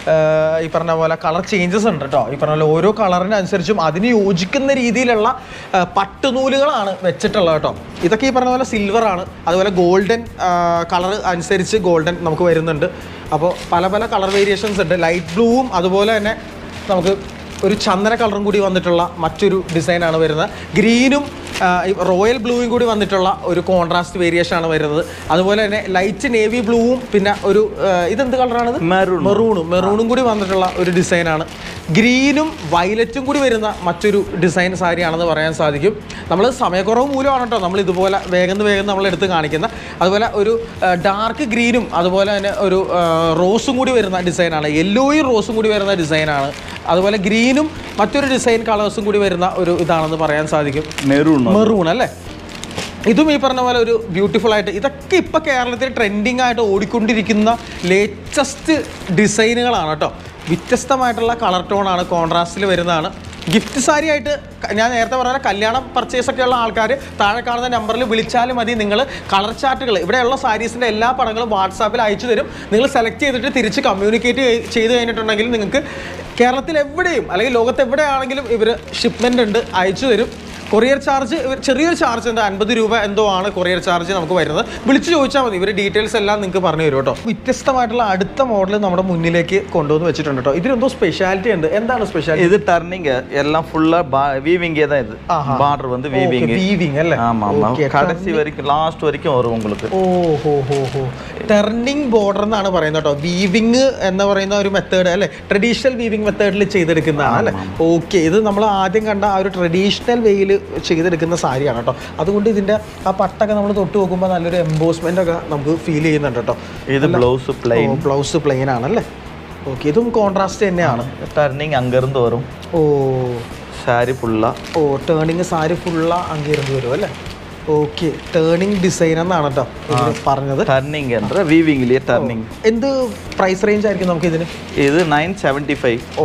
A: ഈ പറഞ്ഞ പോലെ കളർ ചേഞ്ചസ് ഉണ്ട് കേട്ടോ ഈ പറഞ്ഞ പോലെ ഓരോ കളറിനനുസരിച്ചും അതിന് യോജിക്കുന്ന രീതിയിലുള്ള ആ, പട്ടുനൂലുകളാണ് വെച്ചിട്ടുള്ളത് കേട്ടോ ഇതൊക്കെ ഈ പറഞ്ഞ പോലെ സിൽവർ ആണ് അതുപോലെ ഗോൾഡൻ കളർ അനുസരിച്ച് ഗോൾഡൻ നമുക്ക് വരുന്നുണ്ട് അപ്പോൾ പല പല കളർ വേരിയേഷൻസ് ഉണ്ട് ലൈറ്റ് ബ്ലൂവും അതുപോലെ തന്നെ നമുക്ക് ഒരു ചന്ദന കളറും കൂടി വന്നിട്ടുള്ള മറ്റൊരു ഡിസൈനാണ് വരുന്നത് ഗ്രീനും റോയൽ ബ്ലൂവും കൂടി വന്നിട്ടുള്ള ഒരു കോൺട്രാസ്റ്റ് വേരിയേഷൻ ആണ് വരുന്നത് അതുപോലെ തന്നെ ലൈറ്റ് നേവി ബ്ലൂവും പിന്നെ ഒരു ആ, ഇതെന്ത് കളറാണിത്
B: മെറൂൺ
A: മെറൂണും മെറൂണും കൂടി വന്നിട്ടുള്ള ഒരു ഡിസൈനാണ് ഗ്രീനും വയലറ്റും കൂടി വരുന്ന മറ്റൊരു ഡിസൈൻ സാരിയാണെന്ന് പറയാൻ സാധിക്കും നമ്മൾ സമയക്കുറവ് മൂലമാണ് കേട്ടോ നമ്മൾ ഇതുപോലെ വേഗം വേഗം നമ്മൾ എടുത്ത് കാണിക്കുന്ന അതുപോലെ ഒരു ഡാർക്ക് ഗ്രീനും അതുപോലെ തന്നെ ഒരു ആ, റോസും കൂടി വരുന്ന ഡിസൈനാണ് യെല്ലോയും റോസും കൂടി വരുന്ന ഡിസൈനാണ് അതുപോലെ ഗ്രീനും മറ്റൊരു ഡിസൈൻ കളേഴ്സും കൂടി വരുന്ന ഒരു ഇതാണെന്ന് പറയാൻ സാധിക്കും
B: மெரூன்
A: മെറൂൺ അല്ലേ ഇതും ഈ പറഞ്ഞ പോലെ ഒരു ബ്യൂട്ടിഫുൾ ആയിട്ട് ഇതൊക്കെ ഇപ്പൊ കേരളത്തിൽ ട്രെൻഡിങ് ആയിട്ട് ഓടിക്കൊണ്ടിരിക്കുന്ന ലേറ്റസ്റ്റ് ഡിസൈനുകളാണ് കേട്ടോ വ്യത്യസ്തമായിട്ടുള്ള കളർ ടോണാണ് കോൺട്രാസ്റ്റിൽ വരുന്നതാണ് ഗിഫ്റ്റ് സാരി ആയിട്ട് ക- ഞാൻ നേരത്തെ പറഞ്ഞ പോലെ കല്യാണം പർച്ചേസ് ഒക്കെ ഉള്ള ആൾക്കാർ താഴെ കാണുന്ന നമ്പറിൽ വിളിച്ചാലും മതി നിങ്ങൾ കളർ ചാർട്ടുകൾ ഇവിടെയുള്ള സാരീസിൻ്റെ എല്ലാ പടങ്ങളും വാട്സാപ്പിൽ അയച്ചു തരും നിങ്ങൾ സെലക്ട് ചെയ്തിട്ട് തിരിച്ച് കമ്മ്യൂണിക്കേറ്റ് ചെയ്ത് കഴിഞ്ഞിട്ടുണ്ടെങ്കിൽ നിങ്ങൾക്ക് കേരളത്തിൽ എവിടെയും അല്ലെങ്കിൽ ലോകത്ത് എവിടെയാണെങ്കിലും ഇവർ ഷിപ്മെൻ്റ് ഉണ്ട് അയച്ചു തരും കൊറിയർ ചാർജ് ഇവർ ചെറിയൊരു ചാർജ് ഉണ്ട് അൻപത് രൂപ എന്തോ ആണ് കൊറിയർ ചാർജ് നമുക്ക് വരുന്നത് വിളിച്ച് ചോദിച്ചാൽ മതി ഇവർ ഡീറ്റെയിൽസ് എല്ലാം നിങ്ങൾക്ക് പറഞ്ഞു തരും കേട്ടോ വ്യത്യസ്തമായിട്ടുള്ള അടുത്ത മോഡൽ നമ്മുടെ മുന്നിലേക്ക് കൊണ്ടുവന്ന് വെച്ചിട്ടുണ്ട് കേട്ടോ ഇതിനെന്തോ സ്പെഷ്യാലിറ്റി ഉണ്ട് എന്താണ് സ്പെഷ്യാലിറ്റി
B: இது டர்னிங் எல்லாம் ஃபுல்லா வீவிங்கே தான் இது
A: ஆஹா.
B: பார்டர் வந்து வீவிங்
A: വീവിങ് അല്ലേ
B: ஆமா ஆமா
A: Okay,
B: கடைசி வரைக்கும் லாஸ்ட் வரைக்கும் வரும் உங்களுக்கு
A: ഓ ഹോ ഹോ ഹോ ടർണിംഗ് ബോർഡർ എന്നാണ് പറയുന്നത് കേട്ടോ വീവിങ് എന്ന് പറയുന്ന ഒരു മെത്തേഡ് അല്ലേ ട്രഡീഷണൽ വീവിങ് മെത്തേഡിൽ ചെയ്തെടുക്കുന്നതാണ് അല്ലേ ഓക്കെ ഇത് നമ്മൾ ആദ്യം കണ്ട ആ ഒരു ട്രഡീഷണൽ വേയിൽ ചെയ്തെടുക്കുന്ന സാരിയാണ് കേട്ടോ അതുകൊണ്ട് ഇതിന്റെ ആ പട്ടൊക്കെ നമ്മൾ തൊട്ട് നോക്കുമ്പോൾ നല്ലൊരു എംബോസ്മെന്റ് ഒക്കെ നമുക്ക് ഫീൽ ചെയ്യുന്നുണ്ട് കേട്ടോ
B: இது பிளவுஸ் பிளைன்
A: ബ്ലൗസ് പ്ലെയിൻ ആണല്ലേ ഓക്കെ ഇതും കോൺട്രാസ്റ്റ് തന്നെയാണ്
B: டர்னிங் அங்கேருந்து வரும்
A: ഓ
B: சாரி ஃபுல்லா
A: ഓ ടേണിങ് സാരി ഫുള്ള അങ്ങിരുന്ന് വരും അല്ലേ ഓക്കെ ടേണിംഗ് ഡിസൈൻ എന്നാണ് കേട്ടോ ഇതിന് പറഞ്ഞത്
B: டர்னிங் என்ற வீவிங்லேயே டர்னிங்
A: എന്ത് പ്രൈസ് റേഞ്ച് ആയിരിക്കും നമുക്ക് ഇതിന്
B: இது நைன் செவன்ட்டி ஃபைவ்
A: ഓ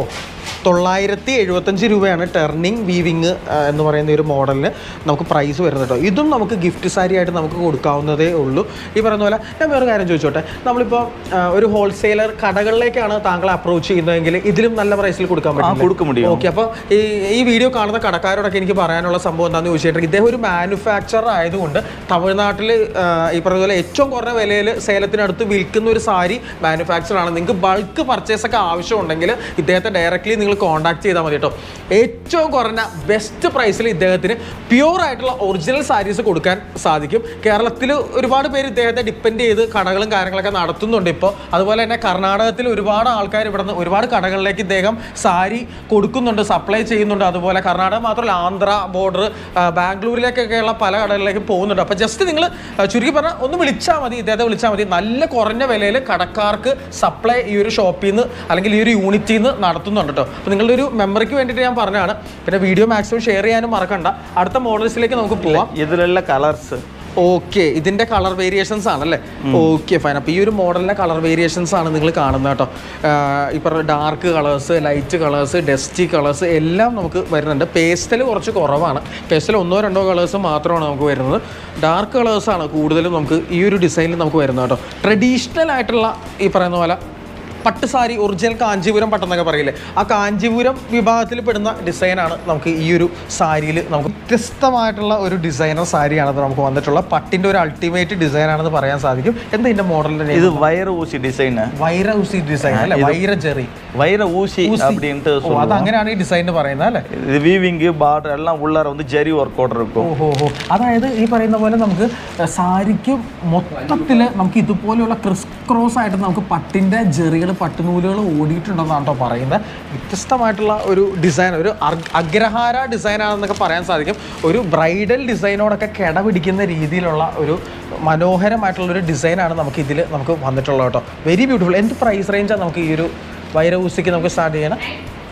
A: തൊള്ളായിരത്തി എഴുപത്തഞ്ച് രൂപയാണ് ടെർണിങ് വീവിങ് എന്ന് പറയുന്ന ഒരു മോഡലിന് നമുക്ക് പ്രൈസ് വരുന്നത് കേട്ടോ ഇതും നമുക്ക് ഗിഫ്റ്റ് സാരി ആയിട്ട് നമുക്ക് കൊടുക്കാവുന്നതേ ഉള്ളൂ ഈ പറയുന്ന പോലെ ഞാൻ വേറെ കാര്യം ചോദിച്ചോട്ടെ നമ്മളിപ്പോൾ ഒരു ഹോൾസെയിലർ കടകളിലേക്കാണ് താങ്കളെ അപ്രോച്ച് ചെയ്യുന്നതെങ്കിൽ ഇതിലും നല്ല പ്രൈസിൽ കൊടുക്കാൻ
B: ആ
A: പറ്റും
B: കൊടുக்க முடியும்
A: ഓക്കെ അപ്പോൾ ഈ ഈ വീഡിയോ കാണുന്ന കടക്കാരോടൊക്കെ എനിക്ക് പറയാനുള്ള സംഭവം എന്താണെന്ന് ചോദിച്ചിട്ടുണ്ടെങ്കിൽ ഇദ്ദേഹം ഒരു മാനുഫാക്ചറർ ആയതുകൊണ്ട് തമിഴ്നാട്ടിൽ ഈ പറഞ്ഞ പോലെ ഏറ്റവും കുറഞ്ഞ വിലയിൽ സേലത്തിനടുത്ത് വിൽക്കുന്ന ഒരു സാരി മാനുഫാക്ചർ ആണ് നിങ്ങൾക്ക് ബൾക്ക് പർച്ചേസ് ഒക്കെ ആവശ്യമുണ്ടെങ്കിൽ ഇദ്ദേഹത്തെ ഡയറക്റ്റ്ലി നിങ്ങൾ കോൺടാക്ട് ചെയ്താൽ മതി കേട്ടോ ഏറ്റവും കുറഞ്ഞ ബെസ്റ്റ് പ്രൈസിൽ ഇദ്ദേഹത്തിന് പ്യൂർ ആയിട്ടുള്ള ഒറിജിനൽ സാരീസ് കൊടുക്കാൻ സാധിക്കും കേരളത്തിൽ ഒരുപാട് പേര് ഇദ്ദേഹത്തെ ഡിപ്പെൻഡ് ചെയ്ത് കടകളും കാര്യങ്ങളൊക്കെ നടത്തുന്നുണ്ട് ഇപ്പോൾ അതുപോലെ തന്നെ കർണാടകത്തിൽ ഒരുപാട് ആൾക്കാർ ഇവിടെ നിന്ന് ഒരുപാട് കടകളിലേക്ക് ഇദ്ദേഹം സാരി കൊടുക്കുന്നുണ്ട് സപ്ലൈ ചെയ്യുന്നുണ്ട് അതുപോലെ കർണാടക മാത്രമല്ല ആന്ധ്ര ബോർഡർ ബാംഗ്ലൂരിലേക്കൊക്കെയുള്ള പല കടകളിലേക്ക് പോകുന്നുണ്ട് അപ്പോൾ ജസ്റ്റ് നിങ്ങൾ ചുരുക്കി പറഞ്ഞാൽ ഒന്ന് വിളിച്ചാൽ മതി ഇദ്ദേഹത്തെ വിളിച്ചാൽ മതി നല്ല കുറഞ്ഞ വിലയിൽ കടക്കാർക്ക് സപ്ലൈ ഈ ഒരു ഷോപ്പിൽ നിന്ന് അല്ലെങ്കിൽ ഈ ഒരു യൂണിറ്റിൽ നിന്ന് നടത്തുന്നുണ്ട് കേട്ടോ അപ്പോൾ നിങ്ങളുടെ ഒരു മെമ്മറിക്ക് വേണ്ടിയിട്ട് ഞാൻ പറഞ്ഞതാണ് പിന്നെ വീഡിയോ മാക്സിമം ഷെയർ ചെയ്യാനും മറക്കണ്ട അടുത്ത മോഡൽസിലേക്ക് നമുക്ക് പോവാം
B: ഇതിലുള്ള കളർസ്
A: ഓക്കെ ഇതിന്റെ കളർ വേരിയേഷൻസ് ആണല്ലേ ഓക്കെ ഫൈൻ അപ്പോൾ ഈ ഒരു മോഡലിന്റെ കളർ വേരിയേഷൻസ് ആണ് നിങ്ങൾ കാണുന്നത് കേട്ടോ ഇപ്പോൾ dark colours light colours dusty colours എല്ലാം നമുക്ക് വരുന്നുണ്ട് പേസ്റ്റൽ കുറച്ച് കുറവാണ് പേസ്റ്റൽ ഒന്നോ രണ്ടോ കളേഴ്സ് മാത്രമാണ് നമുക്ക് വരുന്നത് ഡാർക്ക് കളേഴ്സാണ് കൂടുതലും നമുക്ക് ഈ ഒരു ഡിസൈനിൽ നമുക്ക് വരുന്നത് കേട്ടോ ട്രഡീഷണൽ ആയിട്ടുള്ള ഈ പറയുന്ന പോലെ പട്ട് സാരി ഒറിജിനൽ കാഞ്ചീപുരം പട്ടെന്നൊക്കെ പറയില്ലേ ആ കാഞ്ചീപുരം വിഭാഗത്തിൽ പെടുന്ന ഡിസൈനാണ് നമുക്ക് ഈ ഒരു സാരിയിൽ നമുക്ക് വ്യത്യസ്തമായിട്ടുള്ള ഒരു ഡിസൈനർ സാരിയാണ് നമുക്ക് വന്നിട്ടുള്ള പട്ടിൻ്റെ ഒരു അൾട്ടിമേറ്റ് ഡിസൈനാണെന്ന് പറയാൻ സാധിക്കും എന്താ ഇതിന്റെ മോഡലിന്റെ
B: இது வைர ஊசி டிசைன்
A: വൈര ഊസി ഡിസൈൻ അല്ലേ വൈര ജെറി
B: வைர ஊசி அப்படின்ட்டு
A: ഓ അത് അങ്ങനെയാണ് ഈ ഡിസൈൻ പറയുന്നത് അല്ലേ
B: இது வீவிங்கு பார்டர் எல்லாம் உள்ளார வந்து ஜரி ஒர்க்கோட இருக்கும்
A: ഓഹോ ഹോ അതായത് ഈ പറയുന്ന പോലെ നമുക്ക് സാരിക്ക് മൊത്തത്തിൽ നമുക്ക് ഇതുപോലെയുള്ള ക്രിസ് ക്രോസ് ആയിട്ട് നമുക്ക് പട്ടിൻ്റെ ജെറികൾ പട്ടുനൂലുകൾ ഓടിയിട്ടുണ്ടെന്നാണ് കേട്ടോ പറയുന്നത് വ്യത്യസ്തമായിട്ടുള്ള ഒരു ഡിസൈൻ ഒരു അർ- അഗ്രഹാര ഡിസൈനാണെന്നൊക്കെ പറയാൻ സാധിക്കും ഒരു ബ്രൈഡൽ ഡിസൈനോടൊക്കെ കിടപിടിക്കുന്ന രീതിയിലുള്ള ഒരു മനോഹരമായിട്ടുള്ള ഒരു ഡിസൈനാണ് നമുക്ക് ഇതിൽ നമുക്ക് വന്നിട്ടുള്ളത് കേട്ടോ വെരി ബ്യൂട്ടിഫുൾ എന്ത് പ്രൈസ് റേഞ്ചാണ് നമുക്ക് ഈ ഒരു വൈരഊസിക്ക് നമുക്ക് സ്റ്റാർട്ട് ചെയ്യണം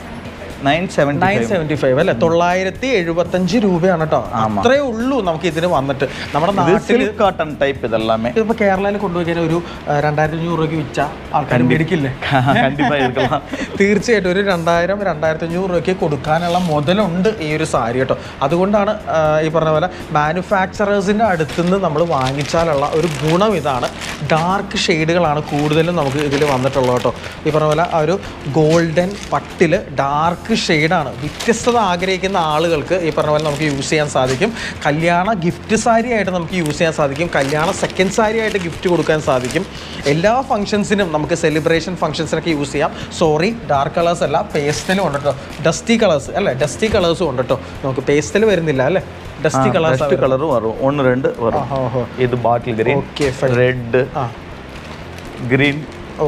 B: nine seventy
A: nine seventy five അല്ലേ തൊള്ളായിരത്തി എഴുപത്തഞ്ച് രൂപയാണ് കേട്ടോ അത്രേ ഉള്ളൂ നമുക്ക് ഇതിന് വന്നിട്ട് നമ്മുടെ
B: இது
A: നാട്ടിൽ
B: சில்க் காட்டன் டைப் இதெல்லாமே
A: ഇതിപ്പോ കേരളയിൽ കൊണ്ടുപോയി കഴിഞ്ഞാൽ ഒരു ആ, രണ്ടായിരത്തി അഞ്ഞൂറ് രൂപയ്ക്ക് വിറ്റ ആൾക്കാർ മേടിക്കില്ലേ
B: கண்டிப்பா இருக்கலாம்
A: തീർച്ചയായിട്ടും ഒരു രണ്ടായിരം രണ്ടായിരത്തി അഞ്ഞൂറ് രൂപയ്ക്ക് കൊടുക്കാനുള്ള മുതലുണ്ട് ഈ ഒരു സാരി കേട്ടോ അതുകൊണ്ടാണ് ആ, ഈ പറഞ്ഞ പോലെ മാനുഫാക്ചറേഴ്സിൻ്റെ അടുത്തുനിന്ന് നമ്മൾ വാങ്ങിച്ചാലുള്ള ഒരു ഗുണം ഇതാണ് ഡാർക്ക് ഷെയ്ഡുകളാണ് കൂടുതലും നമുക്ക് ഇതിൽ വന്നിട്ടുള്ളത് കേട്ടോ ഈ പറഞ്ഞ പോലെ ആ ഒരു ഗോൾഡൻ പട്ടിൽ ഡാർക്ക് ഷെയ്ഡാണ് വ്യത്യസ്തത ആഗ്രഹിക്കുന്ന ആളുകൾക്ക് ഈ പറഞ്ഞ പോലെ നമുക്ക് യൂസ് ചെയ്യാൻ സാധിക്കും കല്യാണ ഗിഫ്റ്റ് സാരി ആയിട്ട് നമുക്ക് യൂസ് ചെയ്യാൻ സാധിക്കും കല്യാണ സെക്കൻഡ് സാരി ആയിട്ട് ഗിഫ്റ്റ് കൊടുക്കാൻ സാധിക്കും എല്ലാ ഫംഗ്ഷൻസിനും നമുക്ക് സെലിബ്രേഷൻ ഫംഗ്ഷൻസിനൊക്കെ യൂസ് ചെയ്യാം സോറി ഡാർക്ക് കളേഴ്സ് അല്ല പേസ്റ്റലും ഉണ്ട് കേട്ടോ ഡസ്റ്റി കളേഴ്സ് അല്ലേ ഡസ്റ്റി കളേഴ്സും ഉണ്ട് കേട്ടോ നമുക്ക് പേസ്റ്റൽ വരുന്നില്ല അല്ലേ ഡസ്റ്റി കളേഴ്സ്
B: ரெஸ்ட் கலரும் வரும் ஒன்று ரெண்டு வரும்
A: ഓഹോ
B: இது bottle green
A: okay fine
B: red
A: ആ
B: கிரீன்
A: ഓ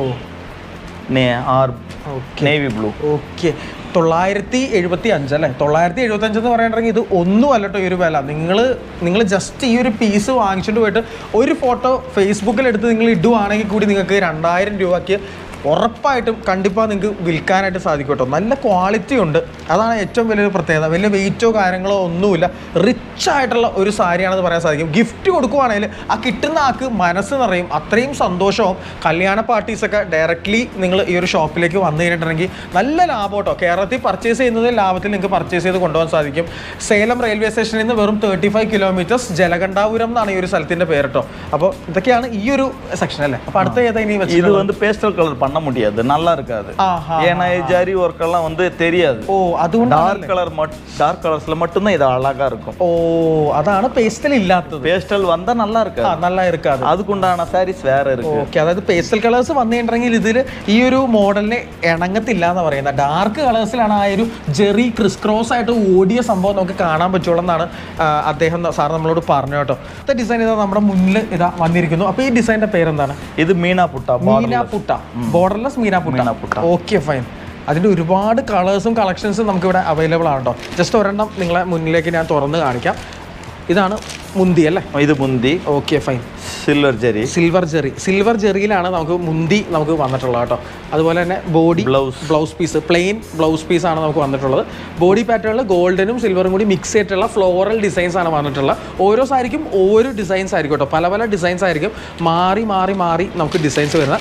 B: நே ஆர்
A: ഓക്കെ
B: நேவி ப்ளூ
A: ഓക്കെ തൊള്ളായിരത്തി എഴുപത്തി അഞ്ച് അല്ലേ തൊള്ളായിരത്തി എഴുപത്തി അഞ്ച് എന്ന് പറയുകയാണെങ്കിൽ ഇത് ഒന്നും അല്ലട്ടോ ഈ ഒരു വില നിങ്ങൾ നിങ്ങൾ ജസ്റ്റ് ഈ ഒരു പീസ് വാങ്ങിച്ചിട്ട് പോയിട്ട് ഒരു ഫോട്ടോ ഫേസ്ബുക്കിൽ എടുത്ത് നിങ്ങൾ ഇടുവാണെങ്കിൽ കൂടി നിങ്ങൾക്ക് രണ്ടായിരം രൂപയ്ക്ക് ഉറപ്പായിട്ടും കണ്ടിപ്പാக നിങ്ങൾക്ക് വിൽക്കാനായിട്ട് സാധിക്കും കേട്ടോ നല്ല ക്വാളിറ്റി ഉണ്ട് അതാണ് ഏറ്റവും വലിയൊരു പ്രത്യേകത വലിയ വെയിറ്റോ കാര്യങ്ങളോ ഒന്നുമില്ല റിച്ച് ആയിട്ടുള്ള ഒരു സാരിയാണെന്ന് പറയാൻ സാധിക്കും ഗിഫ്റ്റ് കൊടുക്കുവാണെങ്കിൽ ആ കിട്ടുന്ന ആൾക്ക് മനസ്സ് നിറയും അത്രയും സന്തോഷവും കല്യാണ പാർട്ടീസൊക്കെ ഡയറക്റ്റ്ലി നിങ്ങൾ ഈ ഒരു ഷോപ്പിലേക്ക് വന്നു കഴിഞ്ഞിട്ടുണ്ടെങ്കിൽ നല്ല ലാഭം കേട്ടോ കേരളത്തിൽ പർച്ചേസ് ചെയ്യുന്നത് ലാഭത്തിൽ നിങ്ങൾക്ക് പർച്ചേസ് ചെയ്ത് കൊണ്ടുപോകാൻ സാധിക്കും സേലം റെയിൽവേ സ്റ്റേഷനിൽ നിന്ന് വെറും തേർട്ടി ഫൈവ് കിലോമീറ്റേഴ്സ് ജലകണ്ഠാപുരം എന്നാണ് ഈ ഒരു സ്ഥലത്തിന്റെ പേര് കേട്ടോ അപ്പോൾ ഇതൊക്കെയാണ് ഈ ഒരു സെക്ഷൻ അല്ലേ അപ്പോൾ അടുത്ത ഏതാ ഇനി
B: இது
A: വെച്ചത്
B: வந்து பேஸ்டல் கலர் பண்ண முடியாது நல்லா இருக்காது
A: ஆஹா.
B: ஏன்னா இது ஜரி ஒர்க் எல்லாம் வந்து தெரியாது
A: ഓ അതുകൊണ്ട്
B: டார்க் கலர் மட் டார்க் கலர்ஸ்ல மட்டும்தான் இது அழகா இருக்கும்
A: ഓ അതാണ് പേസ്റ്റൽ ഇല്ലാത്തത്
B: பேஸ்டல் வந்தா நல்லா
A: ആ
B: இருக்காது
A: നല്ല ഇരിക്കാതെ
B: அதுக்குண்டான சாரீஸ் வேற இருக்கு
A: ഓക്കെ അതായത് പേസ്റ്റൽ കളേഴ്സ് വന്നിട്ടുണ്ടെങ്കിൽ ഇതിൽ ഈ ഒരു മോഡലിന് ഇണങ്ങത്തില്ല എന്ന് പറയുന്നത് ഡാർക്ക് കളേഴ്സിലാണ് ആ ഒരു ജെറി ക്രിസ് ക്രോസ് ആയിട്ട് ഓടിയ സംഭവം നമുക്ക് കാണാൻ പറ്റുള്ളൂ എന്നാണ് ആ, അദ്ദേഹം സാർ നമ്മളോട് പറഞ്ഞു കേട്ടോ ഇത്തെ ഡിസൈൻ ഇതാ നമ്മുടെ മുന്നിൽ ഇതാ വന്നിരിക്കുന്നു അപ്പോൾ ഈ ഡിസൈനിന്റെ പേരെന്താണ്
B: இது meena butta
A: meena butta borderless meena butta
B: meena butta.
A: Okay fine അതിൻ്റെ ഒരുപാട് കളേഴ്സും കളക്ഷൻസും നമുക്കിവിടെ അവൈലബിൾ ആണ് കേട്ടോ ജസ്റ്റ് ഒരെണ്ണം നിങ്ങളെ മുന്നിലേക്ക് ഞാൻ തുറന്ന് കാണിക്കാം ഇതാണ് മുന്തി അല്ലേ
B: இது முந்தி
A: okay fine
B: silver zari
A: silver zari silver ജെറിയിലാണ് നമുക്ക് മുന്തി നമുക്ക് വന്നിട്ടുള്ളത് കേട്ടോ അതുപോലെ തന്നെ body
B: Blouse.
A: Blouse piece plain blouse piece ആണ് നമുക്ക് വന്നിട്ടുള്ളത് ബോഡി പാറ്റേണിൽ ഗോൾഡനും സിൽവറും കൂടി മിക്സ് ചെയ്തിട്ടുള്ള ഫ്ലോറൽ ഡിസൈൻസ് ആണ് വന്നിട്ടുള്ളത് ഓരോ സാരിക്കും ഓരോ ഡിസൈൻസ് ആയിരിക്കും കേട്ടോ പല പല ഡിസൈൻസ് ആയിരിക്കും മാറി മാറി മാറി നമുക്ക് ഡിസൈൻസ് വരുന്നത്